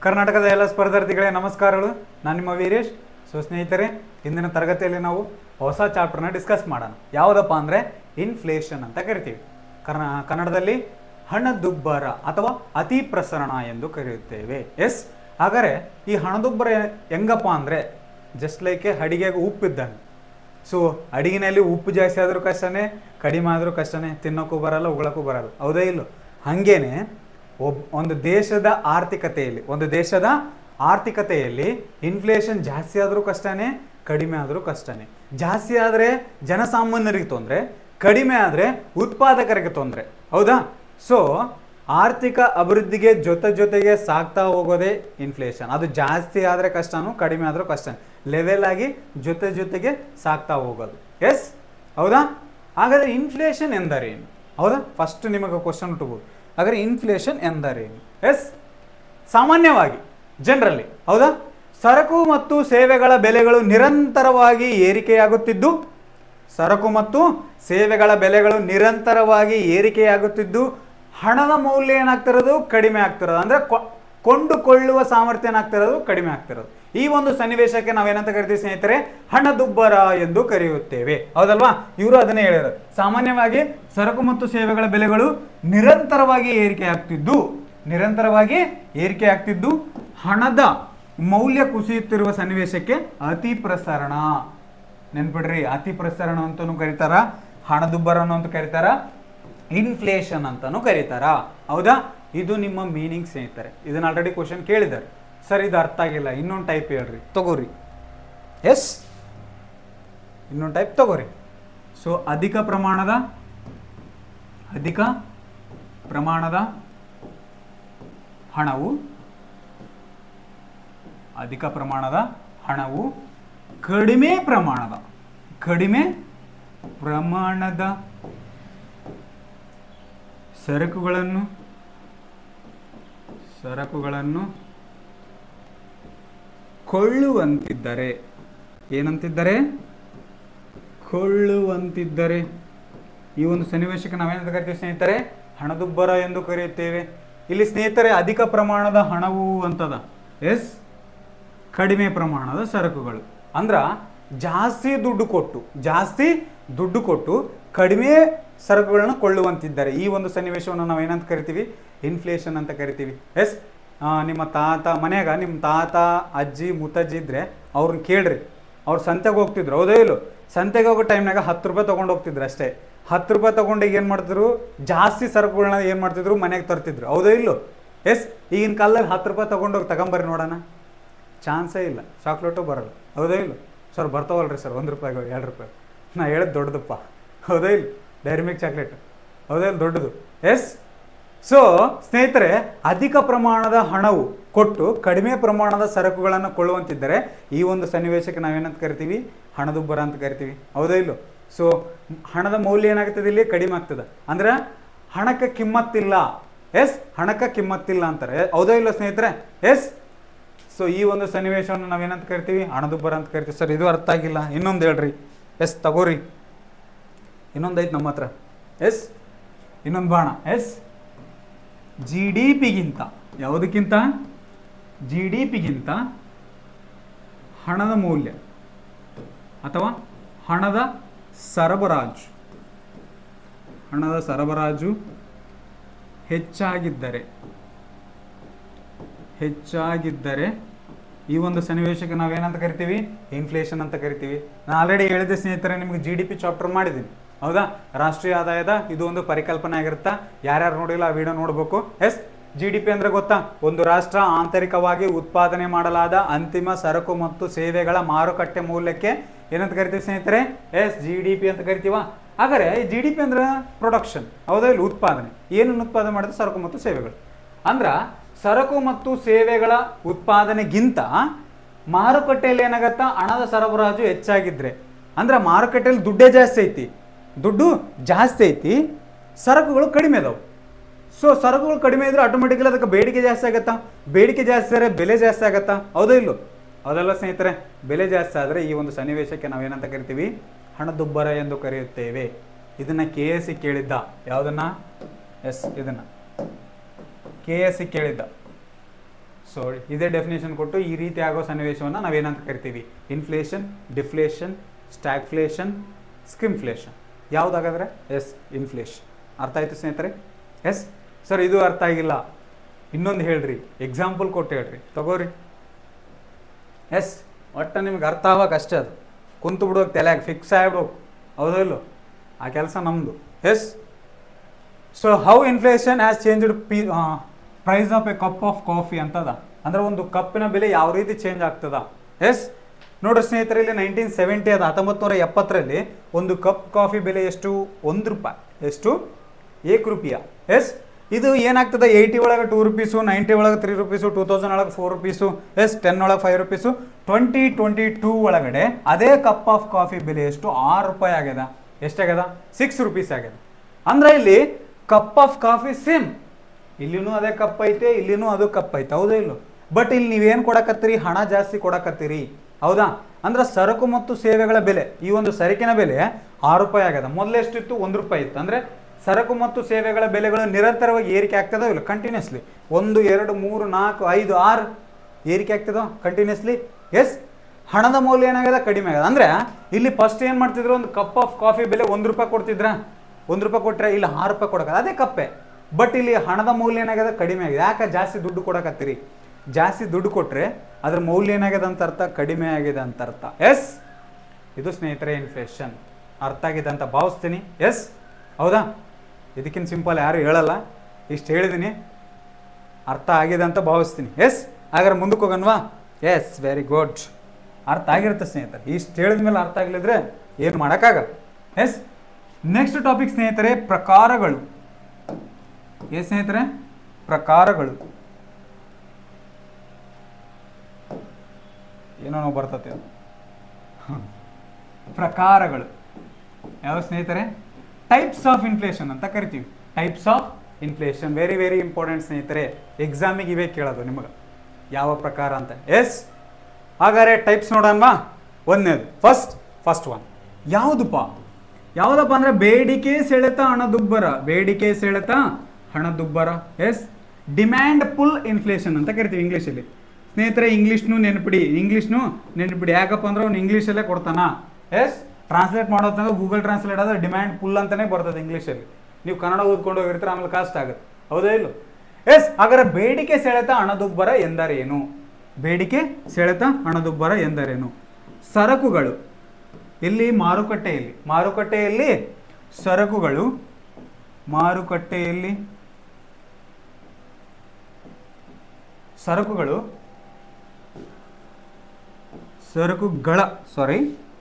ಕರ್ನಾಟಕದ ಎಲ್ಲ ಸ್ಪರ್ಧಾರ್ಥಿಗಳೇ ನಮಸ್ಕಾರಗಳು ನಾನು ನಿಮ್ಮ ವೀರೇಶ್ ಸೊ ಸ್ನೇಹಿತರೆ ಇಂದಿನ ತರಗತಿಯಲ್ಲಿ ನಾವು ಹೊಸ ಚಾಪ್ಟರ್ನ ಡಿಸ್ಕಸ್ ಮಾಡೋಣ ಯಾವುದಪ್ಪ ಅಂದರೆ ಇನ್ಫ್ಲೇಷನ್ ಅಂತ ಕರಿತೀವಿ ಕರ್ನ ಕನ್ನಡದಲ್ಲಿ ಹಣದುಬ್ಬರ ಅಥವಾ ಅತಿ ಪ್ರಸರಣ ಎಂದು ಕರೆಯುತ್ತೇವೆ ಎಸ್ ಹಾಗಾದರೆ ಈ ಹಣದುಬ್ಬರ ಹೆಂಗಪ್ಪ ಅಂದರೆ ಜಸ್ಟ್ ಲೈಕ್ ಅಡಿಗೆಗೆ ಉಪ್ಪಿದ್ದಂಗೆ ಸೊ ಅಡಿಗೆನಲ್ಲಿ ಉಪ್ಪು ಜಾಸ್ತಿ ಆದರೂ ಕಷ್ಟನೇ ಕಡಿಮೆ ಆದರೂ ಕಷ್ಟನೇ ತಿನ್ನೋಕ್ಕೂ ಬರಲ್ಲ ಉಗಳಕ್ಕೂ ಬರಲ್ಲ ಹೌದೇ ಇಲ್ಲೋ ಹಾಗೇನೆ ಒಬ್ ಒಂದು ದೇಶದ ಆರ್ಥಿಕತೆಯಲ್ಲಿ ಒಂದು ದೇಶದ ಆರ್ಥಿಕತೆಯಲ್ಲಿ ಇನ್ಫ್ಲೇಷನ್ ಜಾಸ್ತಿ ಆದರೂ ಕಷ್ಟನೇ ಕಡಿಮೆ ಆದರೂ ಕಷ್ಟನೇ ಜಾಸ್ತಿ ಆದರೆ ಜನಸಾಮಾನ್ಯರಿಗೆ ತೊಂದರೆ ಕಡಿಮೆ ಆದರೆ ಉತ್ಪಾದಕರಿಗೆ ತೊಂದರೆ ಹೌದಾ ಸೊ ಆರ್ಥಿಕ ಅಭಿವೃದ್ಧಿಗೆ ಜೊತೆ ಜೊತೆಗೆ ಸಾಗ್ತಾ ಹೋಗೋದೇ ಇನ್ಫ್ಲೇಷನ್ ಅದು ಜಾಸ್ತಿ ಆದರೆ ಕಷ್ಟನೂ ಕಡಿಮೆ ಆದರೂ ಕಷ್ಟ ಲೆವೆಲ್ ಆಗಿ ಜೊತೆ ಜೊತೆಗೆ ಸಾಗ್ತಾ ಹೋಗೋದು ಎಸ್ ಹೌದಾ ಹಾಗಾದರೆ ಇನ್ಫ್ಲೇಷನ್ ಎಂದರೇನು ಹೌದಾ ಫಸ್ಟ್ ನಿಮಗೆ ಕ್ವಶನ್ ಹುಟ್ಟಬಹುದು ಹಾಗಾದ್ರೆ ಇನ್ಫ್ಲೇಷನ್ ಎಂದರೇನು ಎಸ್ ಸಾಮಾನ್ಯವಾಗಿ ಜನರಲ್ಲಿ ಹೌದಾ ಸರಕು ಮತ್ತು ಸೇವೆಗಳ ಬೆಲೆಗಳು ನಿರಂತರವಾಗಿ ಏರಿಕೆಯಾಗುತ್ತಿದ್ದು ಸರಕು ಮತ್ತು ಸೇವೆಗಳ ಬೆಲೆಗಳು ನಿರಂತರವಾಗಿ ಏರಿಕೆಯಾಗುತ್ತಿದ್ದು ಹಣದ ಮೌಲ್ಯ ಏನಾಗ್ತಿರೋದು ಕಡಿಮೆ ಆಗ್ತಿರೋದು ಅಂದ್ರೆ ಕೊ- ಕೊಂಡುಕೊಳ್ಳುವ ಸಾಮರ್ಥ್ಯ ಏನಾಗ್ತಿರೋದು ಕಡಿಮೆ ಆಗ್ತಿರೋದು ಈ ಒಂದು ಸನ್ನಿವೇಶಕ್ಕೆ ನಾವೇನಂತ ಕರಿತೀವಿ ಸ್ನೇಹಿತರೆ ಹಣದುಬ್ಬರ ಎಂದು ಕರೆಯುತ್ತೇವೆ ಹೌದಲ್ವಾ ಇವರು ಅದನ್ನೇ ಹೇಳಿದ್ರು ಸಾಮಾನ್ಯವಾಗಿ ಸರಕು ಮತ್ತು ಸೇವೆಗಳ ಬೆಲೆಗಳು ನಿರಂತರವಾಗಿ ಏರಿಕೆ ಆಗ್ತಿದ್ದು ನಿರಂತರವಾಗಿ ಏರಿಕೆ ಆಗ್ತಿದ್ದು ಹಣದ ಮೌಲ್ಯ ಕುಸಿಯುತ್ತಿರುವ ಸನ್ನಿವೇಶಕ್ಕೆ ಅತಿ ಪ್ರಸರಣ ನೆನ್ಪಿಡ್ರಿ ಅತಿ ಪ್ರಸರಣ ಅಂತಾನು ಕರೀತಾರ ಹಣದುಬ್ಬರ ಅಂತ ಕರೀತಾರ ಇನ್ಫ್ಲೇಷನ್ ಅಂತಾನು ಕರೀತಾರ ಹೌದಾ ಇದು ನಿಮ್ಮ ಮೀನಿಂಗ್ ಸ್ನೇಹಿತರೆ ಇದನ್ನ ಆಲ್ರೆಡಿ ಕ್ವಶನ್ ಕೇಳಿದ್ದಾರೆ ಸರ್ ಇದು ಅರ್ಥ ಆಗಿಲ್ಲ ಇನ್ನೊಂದು ಟೈಪ್ ಹೇಳ್ರಿ ತಗೋರಿ ಎಸ್ ಇನ್ನೊಂದು ಟೈಪ್ ತಗೋರಿ ಸೊ ಅಧಿಕ ಪ್ರಮಾಣದ ಅಧಿಕ ಪ್ರಮಾಣದ ಹಣವು ಅಧಿಕ ಪ್ರಮಾಣದ ಹಣವು ಕಡಿಮೆ ಪ್ರಮಾಣದ ಕಡಿಮೆ ಪ್ರಮಾಣದ ಸರಕುಗಳನ್ನು ಸರಕುಗಳನ್ನು ಕೊಳ್ಳುವಂತಿದ್ದರೆ ಏನಂತಿದ್ದರೆ ಕೊಳ್ಳುವಂತಿದ್ದರೆ ಈ ಒಂದು ಸನ್ನಿವೇಶಕ್ಕೆ ನಾವೇನಂತ ಕರಿತೀವಿ ಸ್ನೇಹಿತರೆ ಹಣದುಬ್ಬರ ಎಂದು ಕರೆಯುತ್ತೇವೆ ಇಲ್ಲಿ ಸ್ನೇಹಿತರೆ ಅಧಿಕ ಪ್ರಮಾಣದ ಹಣವು ಅಂತದ ಎಸ್ ಕಡಿಮೆ ಪ್ರಮಾಣದ ಸರಕುಗಳು ಅಂದ್ರ ಜಾಸ್ತಿ ದುಡ್ಡು ಕೊಟ್ಟು ಜಾಸ್ತಿ ದುಡ್ಡು ಕೊಟ್ಟು ಕಡಿಮೆ ಸರಕುಗಳನ್ನ ಕೊಳ್ಳುವಂತಿದ್ದಾರೆ ಈ ಒಂದು ಸನ್ನಿವೇಶವನ್ನು ನಾವು ಏನಂತ ಕರಿತೀವಿ ಇನ್ಫ್ಲೇಷನ್ ಅಂತ ಕರಿತೀವಿ ಎಸ್ ನಿಮ್ಮ ತಾತ ಮನ್ಯಾಗ ನಿಮ್ಮ ತಾತ ಅಜ್ಜಿ ಮುತ್ತಜ್ಜಿ ಇದ್ರೆ ಅವ್ರನ್ನ ಕೇಳ್ರಿ ಅವ್ರು ಸಂತೆಗೆ ಹೋಗ್ತಿದ್ರು ಹೌದೋ ಇಲ್ಲೋ ಸಂತೆಗೆ ಹೋಗೋ ಟೈಮ್ನಾಗ ಹತ್ತು ರೂಪಾಯಿ ತೊಗೊಂಡು ಹೋಗ್ತಿದ್ರು ಅಷ್ಟೇ ಹತ್ತು ರೂಪಾಯಿ ತೊಗೊಂಡು ಈಗ ಏನು ಮಾಡ್ತಿದ್ರು ಜಾಸ್ತಿ ಸರಕುಗಳನ್ನ ಏನು ಮಾಡ್ತಿದ್ರು ಮನೆಗೆ ತರ್ತಿದ್ರು ಹೌದೋ ಇಲ್ಲೋ ಎಸ್ ಈಗಿನ ಕಾಲದಲ್ಲಿ ಹತ್ತು ರೂಪಾಯಿ ತೊಗೊಂಡೋಗಿ ತಗೊಂಬರ್ರಿ ನೋಡೋಣ ಚಾನ್ಸೇ ಇಲ್ಲ ಚಾಕ್ಲೇಟು ಬರಲ್ಲ ಹೌದಾ ಇಲ್ಲ ಸರ್ ಬರ್ತಾವಲ್ರಿ ಸರ್ ಒಂದು ರೂಪಾಯಿಗೆ ಎರಡು ರೂಪಾಯಿ ನಾ ಹೇಳಿದ್ ದೊಡ್ಡದಪ್ಪ ಹೌದಾ ಇಲ್ಲ ಡೈರಿ ಮಿಲ್ಕ್ ಚಾಕ್ಲೇಟ್ ಹೌದಾ ಇಲ್ಲ ದೊಡ್ಡದು ಎಸ್ ಸೊ ಸ್ನೇಹಿತರೆ ಅಧಿಕ ಪ್ರಮಾಣದ ಹಣವು ಕೊಟ್ಟು ಕಡಿಮೆ ಪ್ರಮಾಣದ ಸರಕುಗಳನ್ನು ಕೊಳ್ಳುವಂತಿದ್ದರೆ ಈ ಒಂದು ಸನ್ನಿವೇಶಕ್ಕೆ ನಾವೇನಂತ ಕರಿತೀವಿ ಹಣದುಬ್ಬರ ಅಂತ ಕರಿತೀವಿ ಹೌದಾ ಇಲ್ಲೋ ಸೊ ಹಣದ ಮೌಲ್ಯ ಏನಾಗ್ತದೆ ಇಲ್ಲಿ ಕಡಿಮೆ ಆಗ್ತದೆ ಅಂದ್ರೆ ಹಣಕ್ಕೆ ಕಿಮ್ಮತ್ತಿಲ್ಲ ಎಸ್ ಹಣಕ್ಕೆ ಕಿಮ್ಮತ್ತಿಲ್ಲ ಅಂತಾರೆ ಹೌದಾ ಇಲ್ಲ ಸ್ನೇಹಿತರೆ ಎಸ್ ಸೊ ಈ ಒಂದು ಸನ್ನಿವೇಶವನ್ನು ನಾವೇನಂತ ಕರಿತೀವಿ ಹಣದುಬ್ಬರ ಅಂತ ಕರಿತೀವಿ ಸರ್ ಇದು ಅರ್ಥ ಆಗಿಲ್ಲ ಇನ್ನೊಂದು ಹೇಳ್ರಿ ಎಸ್ ತಗೋರಿ ಇನ್ನೊಂದು ಐತೆ ನಮ್ಮ ಹತ್ರ ಎಸ್ ಇನ್ನೊಂದು ಬಾಣ ಎಸ್ ಜಿ ಡಿ ಪಿಗಿಂತ ಯಾವುದಕ್ಕಿಂತ ಜಿ ಡಿ ಪಿಗಿಂತ ಹಣದ ಮೌಲ್ಯ ಅಥವಾ ಹಣದ ಸರಬರಾಜು ಹಣದ ಸರಬರಾಜು ಹೆಚ್ಚಾಗಿದ್ದರೆ ಹೆಚ್ಚಾಗಿದ್ದರೆ ಈ ಒಂದು ಸನ್ನಿವೇಶಕ್ಕೆ ನಾವೇನಂತ ಕರಿತೀವಿ ಇನ್ಫ್ಲೇಷನ್ ಅಂತ ಕರಿತೀವಿ ನಾನು ಆಲ್ರೆಡಿ ಹೇಳಿದೆ ಸ್ನೇಹಿತರೆ ನಿಮಗೆ ಜಿ ಡಿ ಪಿ ಚಾಪ್ಟರ್ ಮಾಡಿದ್ದೀನಿ ಹೌದಾ ರಾಷ್ಟ್ರೀಯ ಆದಾಯದ ಇದು ಒಂದು ಪರಿಕಲ್ಪನೆ ಆಗಿರುತ್ತಾ ಯಾರ್ಯಾರು ನೋಡಿಲ್ಲ ಆ ವಿಡಿಯೋ ನೋಡಬೇಕು ಎಸ್ ಜಿ ಡಿ ಪಿ ಅಂದ್ರೆ ಗೊತ್ತಾ ಒಂದು ರಾಷ್ಟ್ರ ಆಂತರಿಕವಾಗಿ ಉತ್ಪಾದನೆ ಮಾಡಲಾದ ಅಂತಿಮ ಸರಕು ಮತ್ತು ಸೇವೆಗಳ ಮಾರುಕಟ್ಟೆ ಮೌಲ್ಯಕ್ಕೆ ಏನಂತ ಕರಿತೀವಿ ಸ್ನೇಹಿತರೆ ಎಸ್ ಜಿ ಡಿ ಪಿ ಅಂತ ಕರಿತೀವ ಹಾಗಾದ್ರೆ ಈ ಜಿ ಡಿ ಪಿ ಅಂದ್ರೆ ಪ್ರೊಡಕ್ಷನ್ ಹೌದಾ ಇಲ್ಲಿ ಉತ್ಪಾದನೆ ಏನನ್ನು ಉತ್ಪಾದನೆ ಮಾಡಿದ್ರೆ ಸರಕು ಮತ್ತು ಸೇವೆಗಳು ಅಂದ್ರ ಸರಕು ಮತ್ತು ಸೇವೆಗಳ ಉತ್ಪಾದನೆಗಿಂತ ಮಾರುಕಟ್ಟೆಯಲ್ಲಿ ಏನಾಗತ್ತಾ ಹಣದ ಸರಬರಾಜು ಹೆಚ್ಚಾಗಿದ್ರೆ ಅಂದ್ರೆ ಮಾರುಕಟ್ಟೆಯಲ್ಲಿ ದುಡ್ಡೇ ಜಾಸ್ತಿ ಐತಿ ದುಡ್ಡು ಜಾಸ್ತಿ ಐತಿ ಸರಕುಗಳು ಕಡಿಮೆ ಅದಾವು ಸೊ ಸರಕುಗಳು ಕಡಿಮೆ ಇದ್ರೆ ಆಟೋಮೆಟಿಕಲಿ ಅದಕ್ಕೆ ಬೇಡಿಕೆ ಜಾಸ್ತಿ ಆಗತ್ತಾ ಬೇಡಿಕೆ ಜಾಸ್ತಿ ಆದರೆ ಬೆಲೆ ಜಾಸ್ತಿ ಆಗತ್ತಾ ಹೌದೋ ಇಲ್ಲೋ ಹೌದಲ್ಲ ಸ್ನೇಹಿತರೆ ಬೆಲೆ ಜಾಸ್ತಿ ಆದರೆ ಈ ಒಂದು ಸನ್ನಿವೇಶಕ್ಕೆ ನಾವೇನಂತ ಕರಿತೀವಿ ಹಣದುಬ್ಬರ ಎಂದು ಕರೆಯುತ್ತೇವೆ ಇದನ್ನ ಕೆ ಎಸ್ ಸಿ ಕೇಳಿದ್ದ ಯಾವುದನ್ನ ಎಸ್ ಇದನ್ನ ಕೆ ಎಸ್ ಸಿ ಕೇಳಿದ್ದ ಸೊ ಇದೇ ಡೆಫಿನೇಷನ್ ಕೊಟ್ಟು ಈ ರೀತಿ ಆಗೋ ಸನ್ನಿವೇಶವನ್ನು ನಾವೇನಂತ ಕರಿತೀವಿ ಇನ್ಫ್ಲೇಷನ್ ಡಿಫ್ಲೇಷನ್ ಸ್ಟ್ಯಾಗ್ಫ್ಲೇಷನ್ ಸ್ಕಿಮ್ಫ್ಲೇಷನ್ ಯಾವುದಾಗಾದ್ರೆ ಎಸ್ ಇನ್ಫ್ಲೇಷನ್ ಅರ್ಥ ಆಯ್ತು ಸ್ನೇಹಿತರೆ ಎಸ್ ಸರ್ ಇದು ಅರ್ಥ ಆಗಿಲ್ಲ ಇನ್ನೊಂದು ಹೇಳ್ರಿ ಎಕ್ಸಾಂಪಲ್ ಕೊಟ್ಟು ಹೇಳ್ರಿ ತಗೋರಿ ಎಸ್ ಒಟ್ಟು ನಿಮ್ಗೆ ಅರ್ಥ ಆವಾಗ ಅಷ್ಟೇ ಅದು ಕುಂತು ಬಿಡೋಕೆ ತಲೆಯಾಗ ಫಿಕ್ಸ್ ಆಗ್ಬಿಡೋಕು ಹೌದೋ ಇಲ್ಲೋ ಆ ಕೆಲಸ ನಮ್ಮದು yes so how inflation has changed ಪಿ price of a cup of coffee ಅಂತದ ಅಂದ್ರೆ ಒಂದು ಕಪ್ಪಿನ ಬೆಲೆ ಯಾವ ರೀತಿ ಚೇಂಜ್ ಆಗ್ತದ ಎಸ್ ನೋಡ್ರಿ ಸ್ನೇಹಿತರೆ ಇಲ್ಲಿ ನೈನ್ಟೀನ್ ಸೆವೆಂಟಿ ಅದು ಹತ್ತೊಂಬತ್ತು ನೂರ ಎಪ್ಪತ್ತರಲ್ಲಿ ಒಂದು ಕಪ್ ಕಾಫಿ ಬೆಲೆ ಎಷ್ಟು ಒಂದು ರೂಪಾಯಿ ಎಷ್ಟು ಏಕ್ ರೂಪಾಯ ಎಸ್ ಇದು ಏನಾಗ್ತದೆ ಏಯ್ಟಿ ಒಳಗೆ ಟೂ ರುಪೀಸು ನೈಂಟಿ ಒಳಗೆ ತ್ರೀ ರುಪೀಸು ಟೂ ತೌಸಂಡ್ ಒಳಗೆ ಫೋರ್ ರುಪೀಸು ಎಸ್ ಟೆನ್ ಒಳಗೆ five rupees twenty twenty two ಒಳಗಡೆ ಅದೇ ಕಪ್ ಆಫ್ ಕಾಫಿ ಬೆಲೆ ಎಷ್ಟು ಆರು ರೂಪಾಯಿ ಆಗ್ಯದ ಎಷ್ಟಾಗ್ಯದ ಸಿಕ್ಸ್ ರುಪೀಸ್ ಆಗ್ಯದ ಅಂದ್ರೆ ಇಲ್ಲಿ ಕಪ್ ಆಫ್ ಕಾಫಿ ಸೇಮ್ ಇಲ್ಲಿನೂ ಅದೇ ಕಪ್ ಐತೆ ಇಲ್ಲಿನೂ ಅದು ಕಪ್ ಐತೆ ಹೌದಾ ಇಲ್ಲೋ ಬಟ್ ಇಲ್ಲಿ ನೀವೇನು ಕೊಡಕತ್ತೀರಿ ಹಣ ಜಾಸ್ತಿ ಕೊಡಕತ್ತೀರಿ ಹೌದಾ ಅಂದ್ರೆ ಸರಕು ಮತ್ತು ಸೇವೆಗಳ ಬೆಲೆ ಈ ಒಂದು ಸರಕಿನ ಬೆಲೆ ಆರು ರೂಪಾಯಿ ಆಗ್ಯದ ಮೊದಲು ಎಷ್ಟಿತ್ತು ಒಂದು ರೂಪಾಯಿ ಇತ್ತು ಅಂದ್ರೆ ಸರಕು ಮತ್ತು ಸೇವೆಗಳ ಬೆಲೆಗಳು ನಿರಂತರವಾಗಿ ಏರಿಕೆ ಆಗ್ತದೋ ಇಲ್ಲ ಕಂಟಿನ್ಯೂಸ್ಲಿ ಒಂದು ಎರಡು ಮೂರು ನಾಲ್ಕು ಐದು ಆರು ಏರಿಕೆ ಆಗ್ತದೋ ಕಂಟಿನ್ಯೂಸ್ಲಿ ಎಸ್ ಹಣದ ಮೌಲ್ಯ ಏನಾಗ್ಯದ ಕಡಿಮೆ ಆಗ್ಯದ ಅಂದ್ರೆ ಇಲ್ಲಿ ಫಸ್ಟ್ ಏನು ಮಾಡ್ತಿದ್ರು ಒಂದು ಕಪ್ ಆಫ್ ಕಾಫಿ ಬೆಲೆ ಒಂದು ರೂಪಾಯಿ ಕೊಡ್ತಿದ್ರ ಒಂದು ರೂಪಾಯಿ ಕೊಟ್ಟರೆ ಇಲ್ಲಿ ಆರು ರೂಪಾಯಿ ಕೊಡಕ ಅದೇ ಕಪ್ಪೆ ಬಟ್ ಇಲ್ಲಿ ಹಣದ ಮೌಲ್ಯ ಏನಾಗ್ಯದ ಕಡಿಮೆ ಆಗಿದೆ ಯಾಕೆ ಜಾಸ್ತಿ ದುಡ್ಡು ಕೊಡಕತ್ತೀರಿ ಜಾಸ್ತಿ ದುಡ್ಡು ಕೊಟ್ಟರೆ ಅದ್ರ ಮೌಲ್ಯ ಏನಾಗಿದೆ ಅಂತ ಅರ್ಥ ಕಡಿಮೆ ಆಗಿದೆ ಅಂತ ಅರ್ಥ ಎಸ್ ಇದು ಸ್ನೇಹಿತರೆ ಇನ್ಫ್ಲೇಷನ್ ಅರ್ಥ ಆಗಿದೆ ಅಂತ ಭಾವಿಸ್ತೀನಿ ಎಸ್ ಹೌದಾ ಇದಕ್ಕಿಂತ ಸಿಂಪಲ್ ಯಾರು ಹೇಳಲ್ಲ ಇಷ್ಟು ಹೇಳಿದ್ದೀನಿ ಅರ್ಥ ಆಗಿದೆ ಅಂತ ಭಾವಿಸ್ತೀನಿ ಎಸ್ ಹಾಗಾದ್ರೆ ಮುಂದಕ್ಕೆ ಹೋಗನ್ವಾ ಎಸ್ ವೆರಿ ಗುಡ್ ಅರ್ಥ ಆಗಿರುತ್ತೆ ಸ್ನೇಹಿತರೆ ಇಷ್ಟು ಹೇಳಿದ ಮೇಲೆ ಅರ್ಥ ಆಗಲಿದ್ರೆ ಏನು ಮಾಡೋಕ್ಕಾಗಲ್ಲ ಎಸ್ ನೆಕ್ಸ್ಟ್ ಟಾಪಿಕ್ ಸ್ನೇಹಿತರೆ ಪ್ರಕಾರಗಳು ಎಸ್ ಸ್ನೇಹಿತರೆ ಪ್ರಕಾರಗಳು ಏನೋ ನಾವು ಬರ್ತತೆ ಅದು ಹ್ಮ್. ಪ್ರಕಾರಗಳು ಯಾವ ಸ್ನೇಹಿತರೆ ಟೈಪ್ಸ್ ಆಫ್ ಇನ್ಫ್ಲೇಷನ್ ಅಂತ ಕರಿತೀವಿ types of inflation very very important ಸ್ನೇಹಿತರೆ ಎಕ್ಸಾಮಿಗೆ ಇವೇ ಕೇಳೋದು ನಿಮಗೆ ಯಾವ ಪ್ರಕಾರ ಅಂತ ಎಸ್ ಹಾಗಾದ್ರೆ ಟೈಪ್ಸ್ ನೋಡೋಣವಾ ಒಂದನೇದು ಫಸ್ಟ್ ಫಸ್ಟ್ ಒನ್ ಯಾವುದಪ್ಪ ಯಾವುದಪ್ಪ ಅಂದ್ರೆ ಬೇಡಿಕೆ ಸೆಳೆತ ಹಣದುಬ್ಬರ ಬೇಡಿಕೆ ಸೆಳೆತ ಹಣದುಬ್ಬರ ಎಸ್ ಡಿಮ್ಯಾಂಡ್ ಪುಲ್ ಇನ್ಫ್ಲೇಷನ್ ಅಂತ ಕರಿತೀವಿ ಇಂಗ್ಲೀಷಲ್ಲಿ ಸ್ನೇಹಿತರೆ ಇಂಗ್ಲೀಷ್ನು ನೆನ್ಪಿಡಿ ಇಂಗ್ಲೀಷ್ನು ನೆನ್ಪಿಡಿ ಯಾಕಪ್ಪ ಅಂದ್ರೆ ಅವ್ನು ಇಂಗ್ಲೀಷಲ್ಲೇ ಕೊಡ್ತಾನ ಎಸ್ ಟ್ರಾನ್ಸ್ಲೇಟ್ ಮಾಡೋದಂದ್ರೆ ಗೂಗಲ್ ಟ್ರಾನ್ಸ್ಲೇಟ್ ಆದ್ರೆ ಡಿಮ್ಯಾಂಡ್ ಪುಲ್ ಅಂತಾನೆ ಬರ್ತದೆ ಇಂಗ್ಲೀಷಲ್ಲಿ ನೀವು ಕನ್ನಡ ಓದ್ಕೊಂಡು ಹೋಗಿರ್ತೀರ ಆಮೇಲೆ ಕಷ್ಟ ಆಗುತ್ತೆ ಹೌದಾ ಇಲ್ಲ ಎಸ್ ಹಾಗಾದ್ರೆ ಬೇಡಿಕೆ ಸೆಳೆತ ಹಣದುಬ್ಬರ ಎಂದರೇನು ಬೇಡಿಕೆ ಸೆಳೆತ ಹಣದುಬ್ಬರ ಎಂದರೇನು ಸರಕುಗಳು ಎಲ್ಲಿ ಮಾರುಕಟ್ಟೆಯಲ್ಲಿ ಮಾರುಕಟ್ಟೆಯಲ್ಲಿ ಸರಕುಗಳು ಮಾರುಕಟ್ಟೆಯಲ್ಲಿ ಸರಕುಗಳು ಸರಕುಗಳ ಸಾರಿ